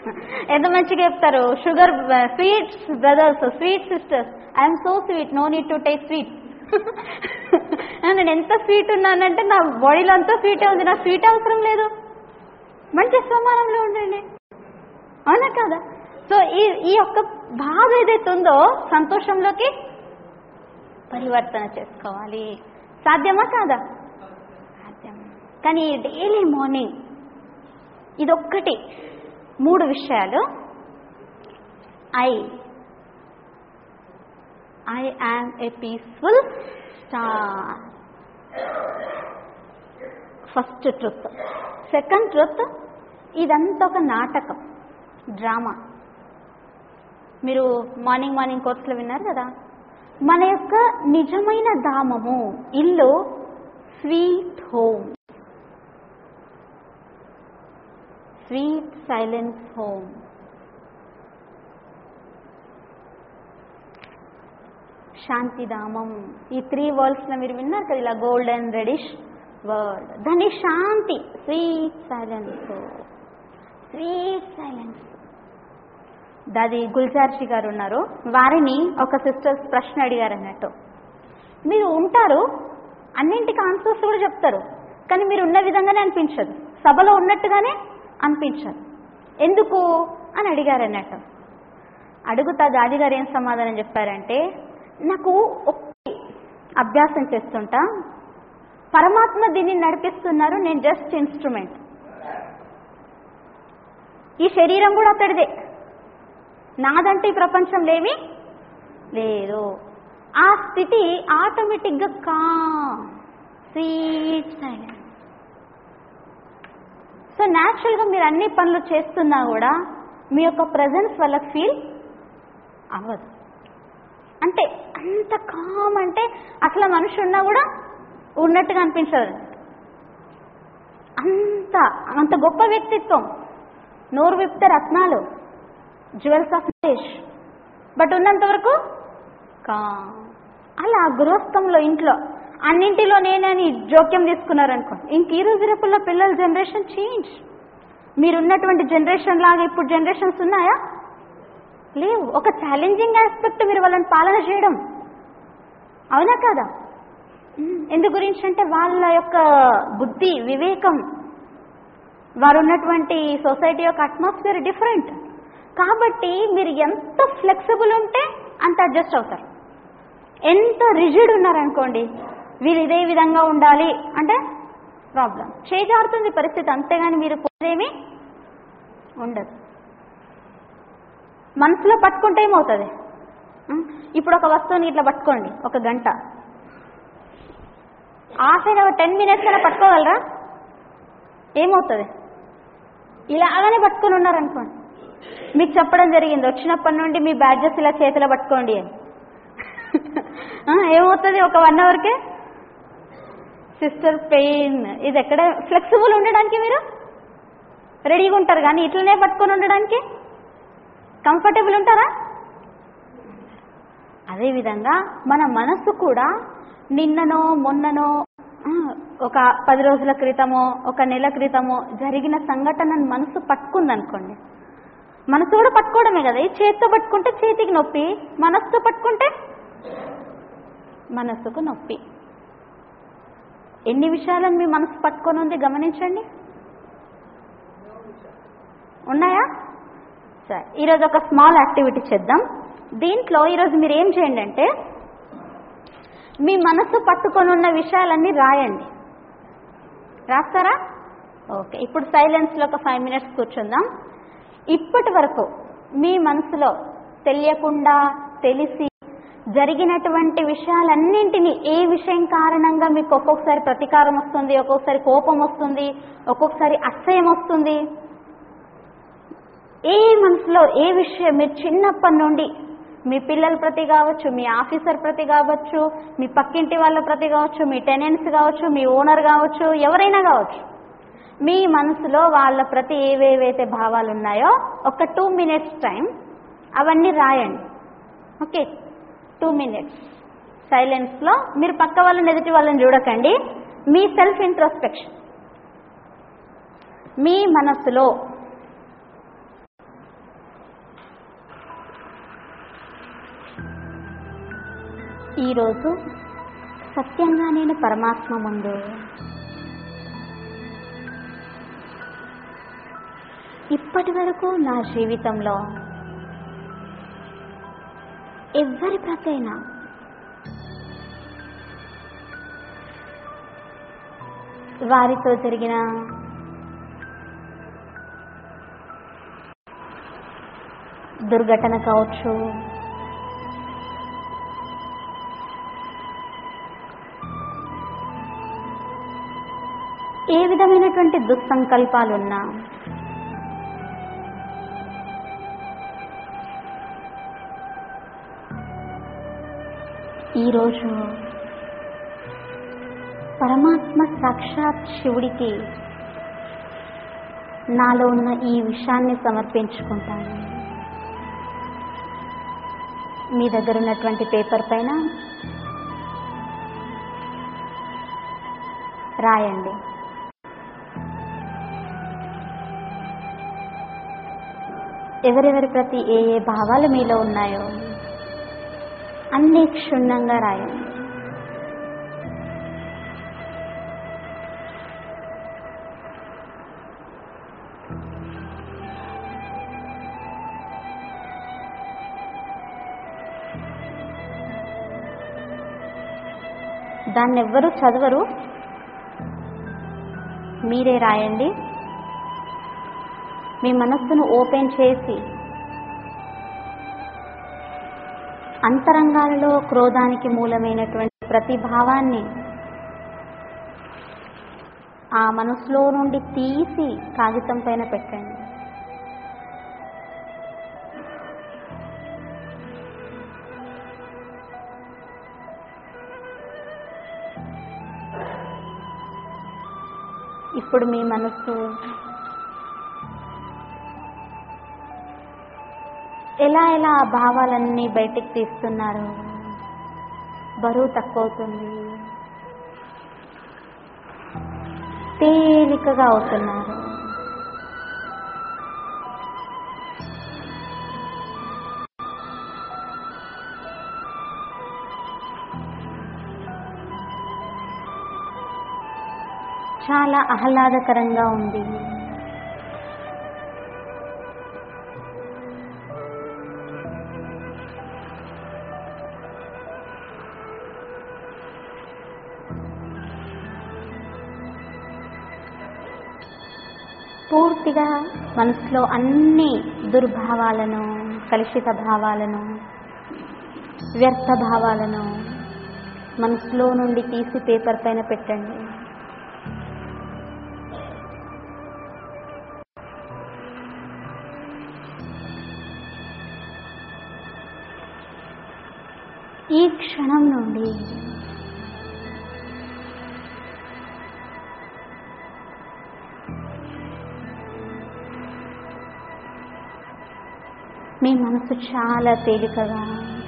ఎంత మంచిగా చెప్తారు sugar sweets brothers sweet sisters I'm so sweet no need to take sweet నేను ఎంత స్వీట్ ఉన్నానంటే నా బాడీలో అంతా స్వీటే ఉంది నాకు స్వీట్ అవసరం లేదు మంచి సమానంలో ఉండండి అవునా కదా సో ఈ ఈ యొక్క బాధ ఏదైతే ఉందో సంతోషంలోకి పరివర్తన చేసుకోవాలి సాధ్యమా కాదా సాధ్యం కానీ డైలీ మార్నింగ్ ఇదొక్కటి మూడు విషయాలు I I am a peaceful star first truth second truth ఇదంతా ఒక నాటకం డ్రామా మీరు మార్నింగ్ మార్నింగ్ కోర్సులో విన్నారు కదా మన యొక్క నిజమైన ధామము ఇల్లు sweet home sweet silence home శాంతిధామం ఈ త్రీ వర్డ్స్లో మీరు విన్నారు కదా ఇలా గోల్డెన్ రెడిష్ వర్డ్ దాన్ని శాంతి sweet silence sweet silence Dadi Gulzarji గారు ఉన్నారు వారిని ఒక సిస్టర్స్ ప్రశ్న అడిగారు అన్నట్టు మీరు ఉంటారు అన్నింటికి ఆన్సర్స్ కూడా చెప్తారు కానీ మీరు ఉన్న విధంగానే అనిపించదు సభలో ఉన్నట్టుగానే అనిపించదు ఎందుకు అని అడిగారు అన్నట్టు అడుగుతా దాది గారు ఏం సమాధానం చెప్పారంటే నాకు ఒక్క అభ్యాసం చేస్తుంటా పరమాత్మ దీన్ని నడిపిస్తున్నారు నేను జస్ట్ ఇన్స్ట్రుమెంట్ ఈ శరీరం కూడా అతడిదే నాదంటే ఈ ప్రపంచం లేవి లేదు ఆ స్థితి ఆటోమేటిక్గా కా స్వీట్ సైలెన్స్ సో న్యాచురల్గా మీరు అన్ని పనులు చేస్తున్నా కూడా మీ యొక్క ప్రజెన్స్ వాళ్ళకి ఫీల్ అవ్వదు అంటే అంత కామ్ అంటే అసలు మనిషి ఉన్నా కూడా ఉన్నట్టుగా అనిపించదు అంత అంత గొప్ప వ్యక్తిత్వం నోరు విప్తే రత్నాలు జ్యువెల్స్ ఆఫ్ దేశ్ బట్ ఉన్నంత వరకు కా అలా గృహస్థంలో ఇంట్లో అన్నింటిలో నేనని జోక్యం తీసుకున్నారనుకో ఇంక ఈ రోజు రేపుల్లో పిల్లల జనరేషన్ చేంజ్ మీరున్నటువంటి జనరేషన్ లాగా ఇప్పుడు జనరేషన్స్ ఉన్నాయా లేవు ఒక ఛాలెంజింగ్ ఆస్పెక్ట్ మీరు వాళ్ళని పాలన చేయడం అవునా కాదా ఉమ్, ఎందు గురించి అంటే వాళ్ళ యొక్క బుద్ధి వివేకం వారు ఉన్నటువంటి సొసైటీ యొక్క అట్మాస్ఫియర్ డిఫరెంట్ కాబట్టి మీరు ఎంత ఫ్లెక్సిబుల్ ఉంటే అంత అడ్జస్ట్ అవుతారు ఎంత రిజిడ్ ఉన్నారనుకోండి వీరు ఇదే విధంగా ఉండాలి అంటే ప్రాబ్లం చేజారుతుంది పరిస్థితి అంతేగాని మీరు పోదేమీ ఉండదు మనసులో పట్టుకుంటే ఏమవుతుంది ఉం? ఇప్పుడు ఒక వస్తువుని ఇట్లా పట్టుకోండి ఒక గంట half an hour ten minutes అయినా పట్టుకోగలరా ఏమవుతుంది ఇలాగనే పట్టుకొని ఉన్నారనుకోండి మీకు చెప్పడం జరిగింది వచ్చినప్పటి నుండి మీ బ్యాడ్జెస్ ఇలా చేతిలో పట్టుకోండి అని ఆ, ఏమవుతుంది ఒక వన్ అవర్కే సిస్టర్ పెయిన్ ఇది ఎక్కడ ఫ్లెక్సిబుల్ ఉండడానికి మీరు రెడీగా ఉంటారు కానీ ఇట్లనే పట్టుకొని ఉండడానికి కంఫర్టబుల్ ఉంటారా అదేవిధంగా మన మనస్సు కూడా నిన్ననో మొన్ననో ఆ, ఒక పది రోజుల క్రితమో ఒక నెల క్రితమో జరిగిన సంఘటనను మనసు పట్టుకుందనుకోండి మనసు కూడా పట్టుకోవడమే కదా ఈ చేతితో పట్టుకుంటే చేతికి నొప్పి మనస్సుతో పట్టుకుంటే మనస్సుకు నొప్పి ఎన్ని విషయాలను మీ మనసు పట్టుకొని ఉంది గమనించండి ఉన్నాయా సరే ఈరోజు ఒక స్మాల్ యాక్టివిటీ చేద్దాం దీంట్లో ఈరోజు మీరు ఏం చేయండి అంటే మీ మనసు పట్టుకొని ఉన్న విషయాలన్నీ రాయండి రాస్తారా ఓకే ఇప్పుడు సైలెన్స్లో ఒక ఫైవ్ మినిట్స్ కూర్చుందాం ఇప్పటి వరకు మీ మనసులో తెలియకుండా తెలిసి జరిగినటువంటి విషయాలన్నింటినీ ఏ విషయం కారణంగా మీకు ఒక్కొక్కసారి ప్రతీకారం వస్తుంది ఒక్కొక్కసారి కోపం వస్తుంది ఒక్కొక్కసారి అసహ్యం వస్తుంది ఏ మనసులో ఏ విషయం మీరు చిన్నప్పటి నుండి మీ పిల్లల ప్రతి కావచ్చు మీ ఆఫీసర్ ప్రతి కావచ్చు మీ పక్కింటి వాళ్ళ ప్రతి కావచ్చు మీ టెనెంట్స్ కావచ్చు మీ ఓనర్ కావచ్చు ఎవరైనా కావచ్చు మీ మనసులో వాళ్ళ ప్రతి ఏవేవైతే భావాలు ఉన్నాయో ఒక టూ మినిట్స్ టైం అవన్నీ రాయండి ఓకే టూ మినిట్స్ సైలెన్స్లో మీరు పక్క వాళ్ళని ఎదుటి వాళ్ళని చూడకండి మీ సెల్ఫ్ ఇంట్రోస్పెక్షన్ మీ మనసులో ఈరోజు సత్యంగా నేను పరమాత్మ ముందు ఇప్పటి వరకు నా జీవితంలో ఎవ్వరి ప్రతైనా వారితో జరిగిన దుర్ఘటన కావచ్చు ఏ విధమైనటువంటి దుస్సంకల్పాలున్నా ఈరోజు పరమాత్మ సాక్షాత్ శివుడికి నాలో ఉన్న ఈ విషయాన్ని సమర్పించుకుంటాను మీ దగ్గర ఉన్నటువంటి పేపర్ పైన రాయండి ఎవరెవరి ప్రతి ఏ ఏ భావాలు మీలో ఉన్నాయో అన్ని క్షుణ్ణంగా రాయండి దాన్ని ఎవ్వరూ చదవరు మీరే రాయండి మీ మనస్సును ఓపెన్ చేసి అంతరంగాలలో క్రోధానికి మూలమైనటువంటి ప్రతి భావాన్ని ఆ మనసులో నుండి తీసి కాగితం పైన పెట్టండి ఇప్పుడు మీ మనస్సు ఎలా ఎలా ఆ భావాలన్నీ బయటికి తీస్తున్నారు బరువు తక్కువ అవుతుంది తేలికగా అవుతున్నారు చాలా ఆహ్లాదకరంగా ఉంది పూర్తిగా మనసులో అన్ని దుర్భావాలను కలుషిత భావాలను వ్యర్థ భావాలను మనసులో నుండి తీసి పేపర్ పైన పెట్టండి ఈ క్షణం నుండి మీ మనసు చాలా తేలికగా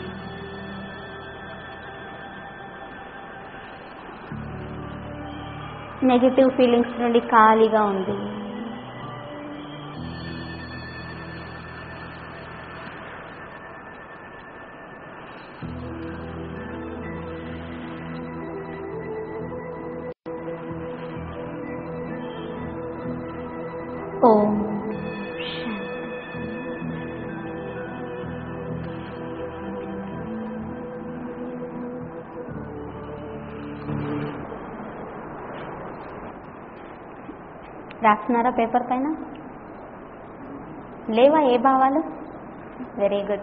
నెగిటివ్ ఫీలింగ్స్ నుండి ఖాళీగా ఉంది ఓం శాంతి రాస్తున్నారా పేపర్ పైన లేవా ఏ భావాలు వెరీ గుడ్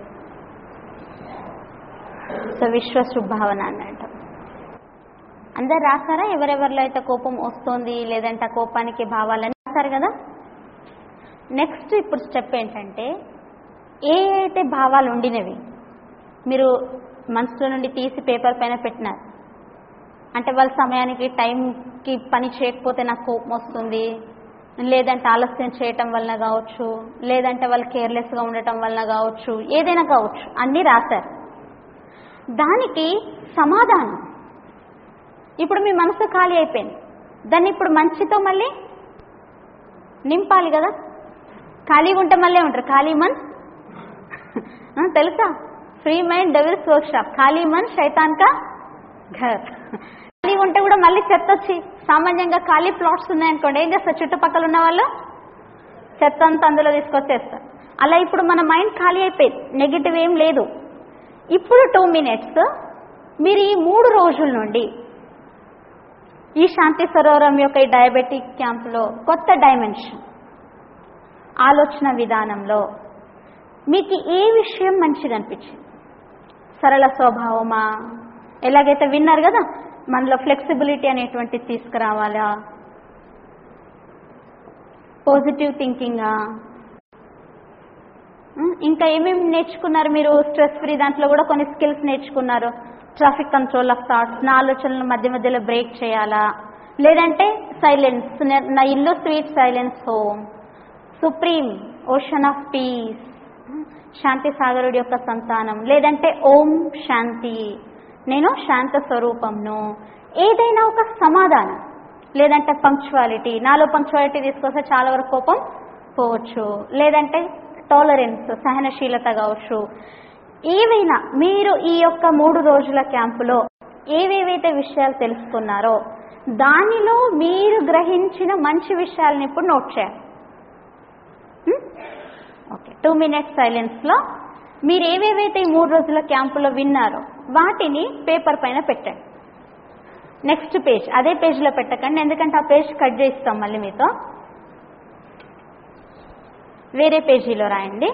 సో విశ్వ శుభావన అన్నట్టు అందరు రాస్తారా ఎవరెవరిలో అయితే కోపం వస్తుంది లేదంటే ఆ కోపానికి భావాలని రాస్తారు కదా నెక్స్ట్ ఇప్పుడు స్టెప్ ఏంటంటే ఏ అయితే భావాలు ఉండినవి మీరు మనసులో నుండి తీసి పేపర్ పైన పెట్టినారు అంటే వాళ్ళ సమయానికి టైంకి పని చేయకపోతే నాకు కోపం వస్తుంది లేదంటే ఆలస్యం చేయటం వలన కావచ్చు లేదంటే వాళ్ళు కేర్లెస్గా ఉండటం వలన కావచ్చు ఏదైనా కావచ్చు అన్నీ రాశారు దానికి సమాధానం ఇప్పుడు మీ మనసు ఖాళీ అయిపోయింది దాన్ని ఇప్పుడు మంచితో మళ్ళీ నింపాలి కదా ఖాళీగా ఉంటే మళ్ళీ ఉంటారు ఖాళీ మన్ ఆ, తెలుసా free mind devil's workshop ఖాళీ మన్ శైతాన్ కా ఘర్ ఖాళీ ఉంటే కూడా మళ్ళీ చెత్త వచ్చి సామాన్యంగా ఖాళీ ప్లాట్స్ ఉన్నాయనుకోండి ఏం చేస్తారు చుట్టుపక్కల ఉన్న వాళ్ళు చెత్త అంతా అందులో తీసుకొచ్చేస్తారు అలా ఇప్పుడు మన మైండ్ ఖాళీ అయిపోయింది నెగిటివ్ ఏం లేదు ఇప్పుడు టూ మినిట్స్ మీరు ఈ మూడు రోజుల నుండి ఈ శాంతి సరోవరం యొక్క ఈ డయాబెటిక్ క్యాంప్లో కొత్త డైమెన్షన్ ఆలోచన విధానంలో మీకు ఏ విషయం మంచిగా అనిపించింది సరళ స్వభావమా ఎలాగైతే విన్నారు కదా మనలో ఫ్లెక్సిబిలిటీ అనేటువంటిది తీసుకురావాలా పాజిటివ్ థింకింగా ఇంకా ఏమేమి నేర్చుకున్నారు మీరు స్ట్రెస్ ఫ్రీ దాంట్లో కూడా కొన్ని స్కిల్స్ నేర్చుకున్నారు ట్రాఫిక్ కంట్రోల్ ఆఫ్ థాట్స్ నా ఆలోచనలు మధ్య మధ్యలో బ్రేక్ చేయాలా లేదంటే సైలెన్స్ నా ఇల్లు sweet silence home supreme ocean of peace శాంతి సాగరుడి యొక్క సంతానం లేదంటే ఓం శాంతి నేను శాంత స్వరూపంను ఏదైనా ఒక సమాధానం లేదంటే పంక్చువాలిటీ నాలో పంక్చువాలిటీ తీసుకొస్తే చాలా వరకు కోపం పోవచ్చు లేదంటే టాలరెన్స్ సహనశీలత కావచ్చు ఏవైనా మీరు ఈ యొక్క మూడు రోజుల క్యాంపులో ఏవేవైతే విషయాలు తెలుసుకున్నారో దానిలో మీరు గ్రహించిన మంచి విషయాలను ఇప్పుడు నోట్ చేయాలి ఓకే టూ మినిట్స్ సైలెన్స్లో మీరు ఏవేవైతే ఈ మూడు రోజుల క్యాంపులో విన్నారో వాటిని పేపర్ పైన పెట్టండి నెక్స్ట్ పేజ్ అదే పేజ్లో పెట్టకండి ఎందుకంటే ఆ పేజ్ కట్ చేస్తాం మళ్ళీ మీతో వేరే పేజీలో రాయండి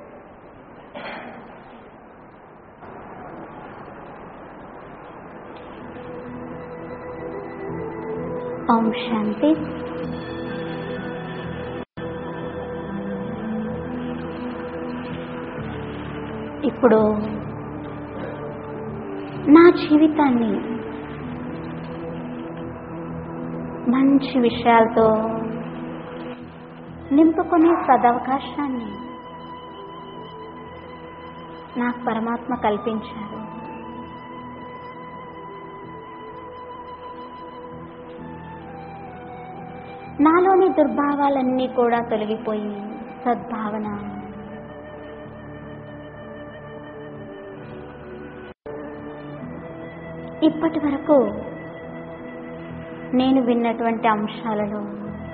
ఓం శాంతి ఇప్పుడు నా జీవితాన్ని మంచి విషయాలతో నింపుకునే సదవకాశాన్ని నాకు పరమాత్మ కల్పించారు నాలోని దుర్భావాలన్నీ కూడా తొలగిపోయి సద్భావన ఇప్పటి వరకు నేను విన్నటువంటి అంశాలలో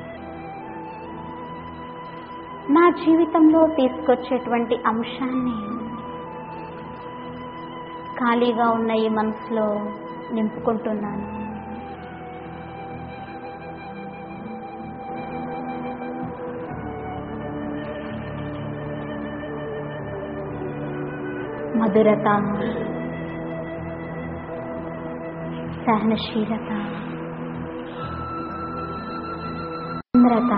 నా జీవితంలో తీసుకొచ్చేటువంటి అంశాన్ని ఖాళీగా ఉన్న ఈ మనసులో నింపుకుంటున్నాను మధురత సహనశీలత నమ్రత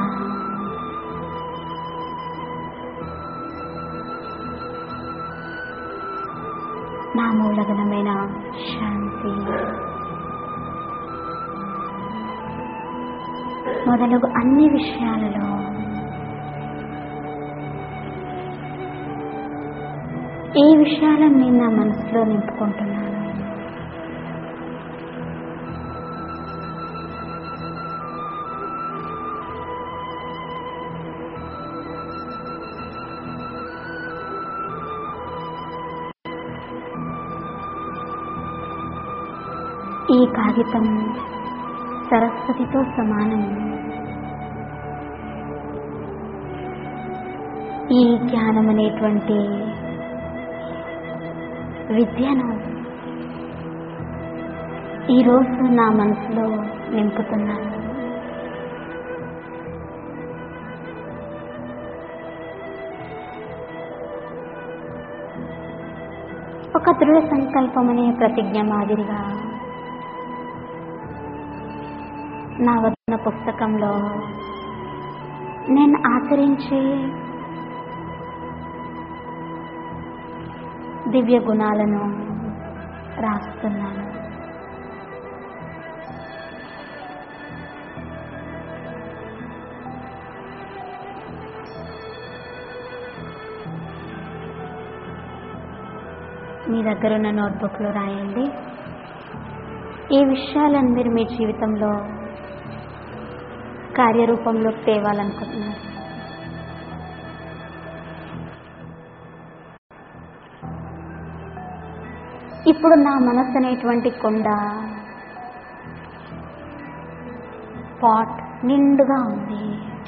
నా మూలగనమైన శాంతి మొదలగు అన్ని విషయాలలో ఏ విషయాలను నేను నా మనసులో నింపుకుంటున్నాను ఈ కాగితం సరస్వతితో సమానం ఈ జ్ఞానం అనేటువంటి విద్యను ఈరోజు నా మనసులో నింపుతున్నాను ఒక దృఢ సంకల్పం అనే ప్రతిజ్ఞ మాదిరిగా నా వద్ద పుస్తకంలో నేను ఆచరించి దివ్య గుణాలను రాస్తున్నాను మీ దగ్గర ఉన్న నోట్బుక్లో రాయండి ఈ విషయాలను మీరు మీ జీవితంలో కార్యరూపంలోకి తేవాలనుకుంటున్నారు ఇప్పుడు నా మనస్సు అనేటువంటి కొండ పాట్ నిండుగా ఉంది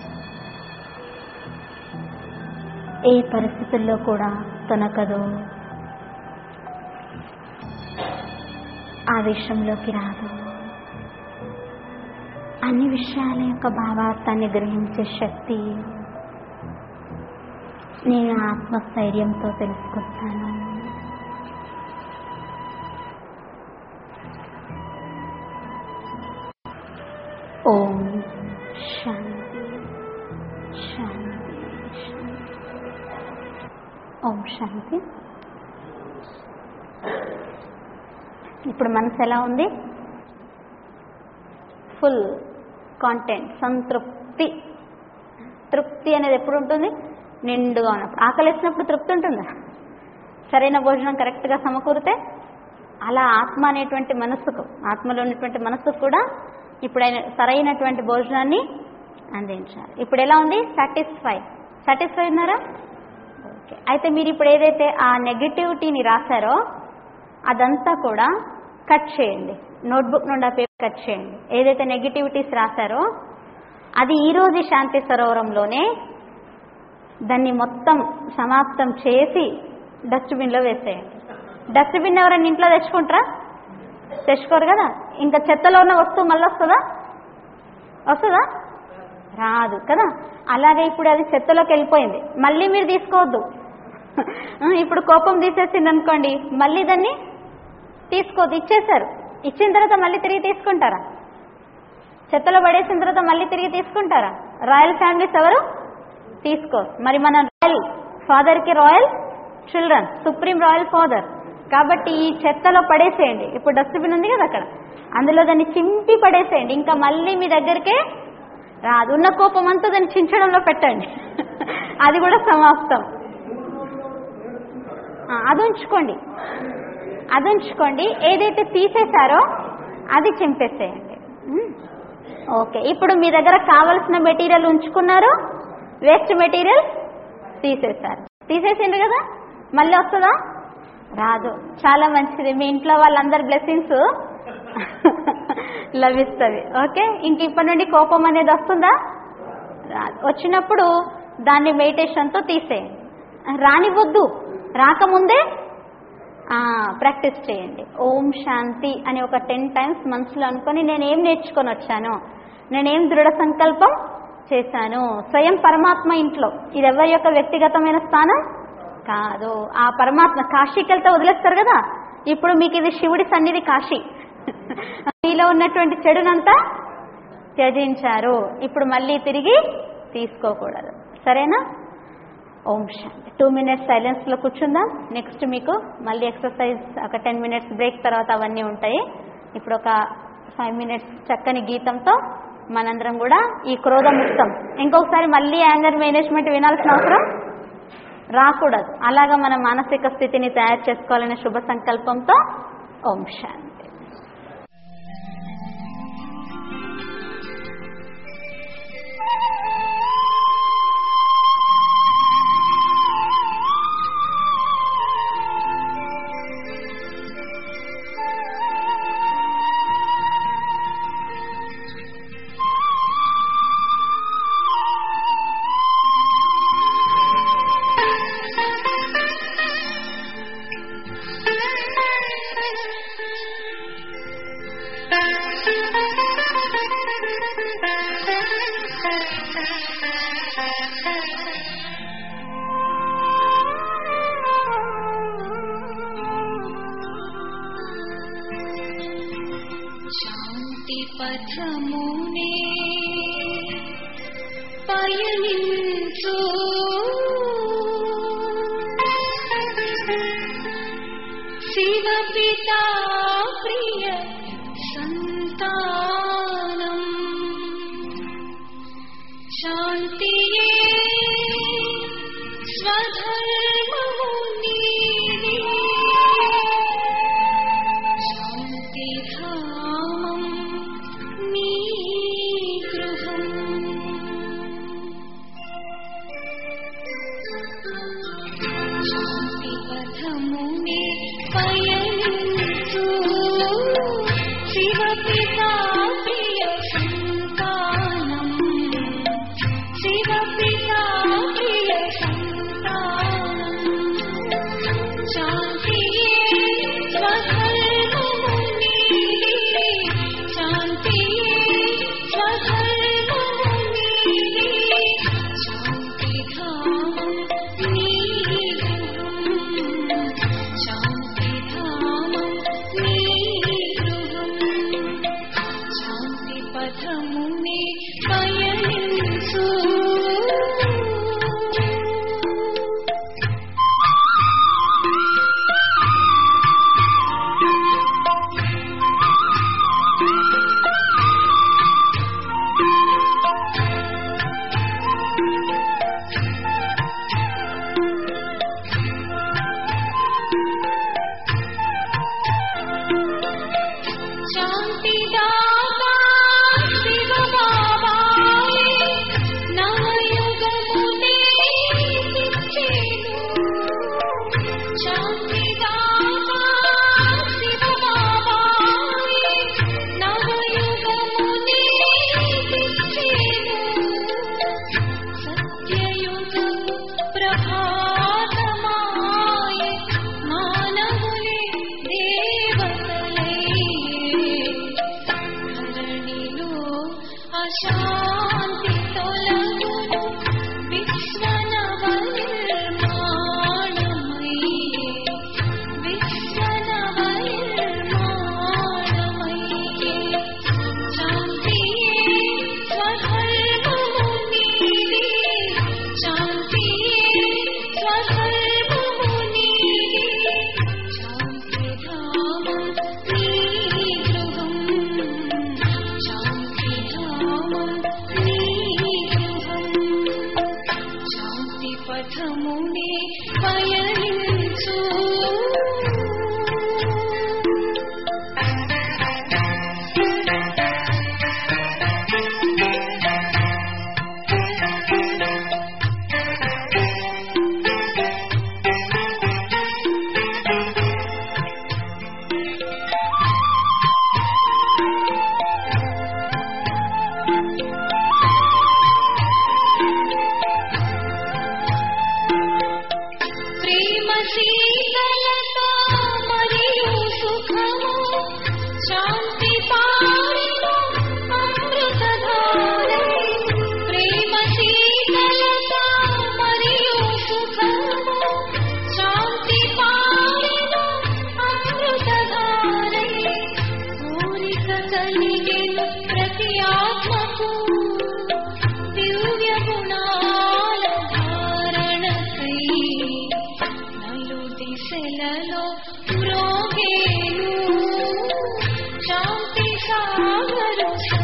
ఏ పరిస్థితుల్లో కూడా తొనకదు ఆవేశంలోకి రాదు అన్ని విషయాల యొక్క భావార్థాన్ని గ్రహించే శక్తి నేను ఆత్మస్థైర్యంతో తెలుసుకుంటాను ఓం శాంతి శాంతి శాంతి ఓం శాంతి ఇప్పుడు మనసు ఎలా ఉంది ఫుల్ కాంటెంట్ సంతృప్తి తృప్తి అనేది ఎప్పుడు ఉంటుంది నిండుగా ఉన్నప్పుడు ఆకలిసినప్పుడు తృప్తి ఉంటుందా సరైన భోజనం కరెక్ట్గా సమకూరితే అలా ఆత్మ అనేటువంటి మనస్సుకు ఆత్మలో ఉన్నటువంటి మనస్సుకు కూడా ఇప్పుడు ఆయన సరైనటువంటి భోజనాన్ని అందించాలి ఇప్పుడు ఎలా ఉంది సాటిస్ఫై సాటిస్ఫై ఉన్నారా ఓకే అయితే మీరు ఇప్పుడు ఏదైతే ఆ నెగటివిటీని రాశారో అదంతా కూడా కట్ చేయండి నోట్బుక్ నుండి ఆ పేపర్ కట్ చేయండి ఏదైతే నెగిటివిటీస్ రాశారో అది ఈరోజు శాంతి సరోవరంలోనే దాన్ని మొత్తం సమాప్తం చేసి డస్ట్బిన్లో వేసేయండి డస్ట్బిన్ ఎవరైనా ఇంట్లో తెచ్చుకుంటారా తెచ్చుకోరు కదా ఇంకా చెత్తలో ఉన్న వస్తువు మళ్ళీ వస్తుందా వస్తుందా రాదు కదా అలాగే ఇప్పుడు అది చెత్తలోకి వెళ్ళిపోయింది మళ్ళీ మీరు తీసుకోవద్దు ఇప్పుడు కోపం తీసేసింది అనుకోండి మళ్ళీ దాన్ని తీసుకోవద్దు ఇచ్చేశారు ఇచ్చిన తర్వాత మళ్ళీ తిరిగి తీసుకుంటారా చెత్తలో పడేసిన తర్వాత మళ్ళీ తిరిగి తీసుకుంటారా రాయల్ ఫ్యామిలీస్ ఎవరు తీసుకో మరి మన రాయల్ ఫాదర్కి royal children supreme royal father కాబట్టి ఈ చెత్తలో పడేసేయండి ఇప్పుడు డస్ట్బిన్ ఉంది కదా అక్కడ అందులో దాన్ని చింపి పడేసేయండి ఇంకా మళ్ళీ మీ దగ్గరికే రాదు ఉన్న కోపం అంతా దాన్ని చించడంలో పెట్టండి అది కూడా సమాప్తం ఆ, అది ఉంచుకోండి అది ఉంచుకోండి ఏదైతే తీసేశారో అది చింపేసేయండి ఉమ్. ఓకే ఇప్పుడు మీ దగ్గర కావలసిన మెటీరియల్ ఉంచుకున్నారు వేస్ట్ మెటీరియల్ తీసేశారు తీసేసిండ్రు కదా మళ్ళీ వస్తుందా రాదు చాలా మంచిది మీ ఇంట్లో వాళ్ళందరి బ్లెస్సింగ్స్ లభిస్తుంది ఓకే ఇంక ఇప్పటి నుండి కోపం అనేది వస్తుందా రాదు వచ్చినప్పుడు దాన్ని మెడిటేషన్తో తీసేయండి రానివద్దు రాకముందే ప్రాక్టీస్ చేయండి ఓం శాంతి అని ఒక టెన్ టైమ్స్ మనసులో అనుకొని నేనేం నేర్చుకొని వచ్చాను నేనేం దృఢ సంకల్పం చేశాను స్వయం పరమాత్మ ఇంట్లో ఇది ఎవరి యొక్క వ్యక్తిగతమైన స్థానం కాదు ఆ పరమాత్మ కాశీకి వెళ్తే వదిలేస్తారు కదా ఇప్పుడు మీకు ఇది శివుడి సన్నిధి కాశీ మీలో ఉన్నటువంటి చెడునంతా త్యజించారు ఇప్పుడు మళ్ళీ తిరిగి తీసుకోకూడదు సరేనా ఓం శాంతి టూ మినిట్స్ సైలెన్స్లో కూర్చుందాం నెక్స్ట్ మీకు మళ్ళీ ఎక్సర్సైజ్ ఒక టెన్ మినిట్స్ బ్రేక్ తర్వాత అవన్నీ ఉంటాయి ఇప్పుడు ఒక ఫైవ్ మినిట్స్ చక్కని గీతంతో మనందరం కూడా ఈ క్రోధముక్తం ఇంకొకసారి మళ్ళీ యాంగర్ మేనేజ్మెంట్ వినాల్సిన అవసరం రాకూడదు అలాగా మన మానసిక స్థితిని తయారు చేసుకోవాలనే శుభ సంకల్పంతో ఓం శాంతి శాంతి పథమునే పయనించు శివ పితా ప్రియ సంతానం శాంతియే స్వధర్మము నీది శాంతిధామం నీ గృహం శాంతిపథమునే పయనించు అశాంతి తొలగును విశ్వనవనిర్మాణమయ్యే విశ్వనవనిర్మాణమయ్యే శాంతియే స్వధర్మము నీది శాంతియే స్వధర్మము నీది శాంతిధామం నీ గృహం శాంతిధామం నీ గృహం శాంతి పథమునే పయనించు ప్రేమ శీతలతో మరియు సుఖము శాంతి పాడిన అమృతధారై ప్రేమ శీతలతో మరియు సుఖము శాంతి పాడిన అమృతధారై కోరిక కలిగెను ప్రతి ఆత్మకు దివ్య గుణాల ధారణకై నలు దిశలలో మ్రోగేను శాంతి సాగరు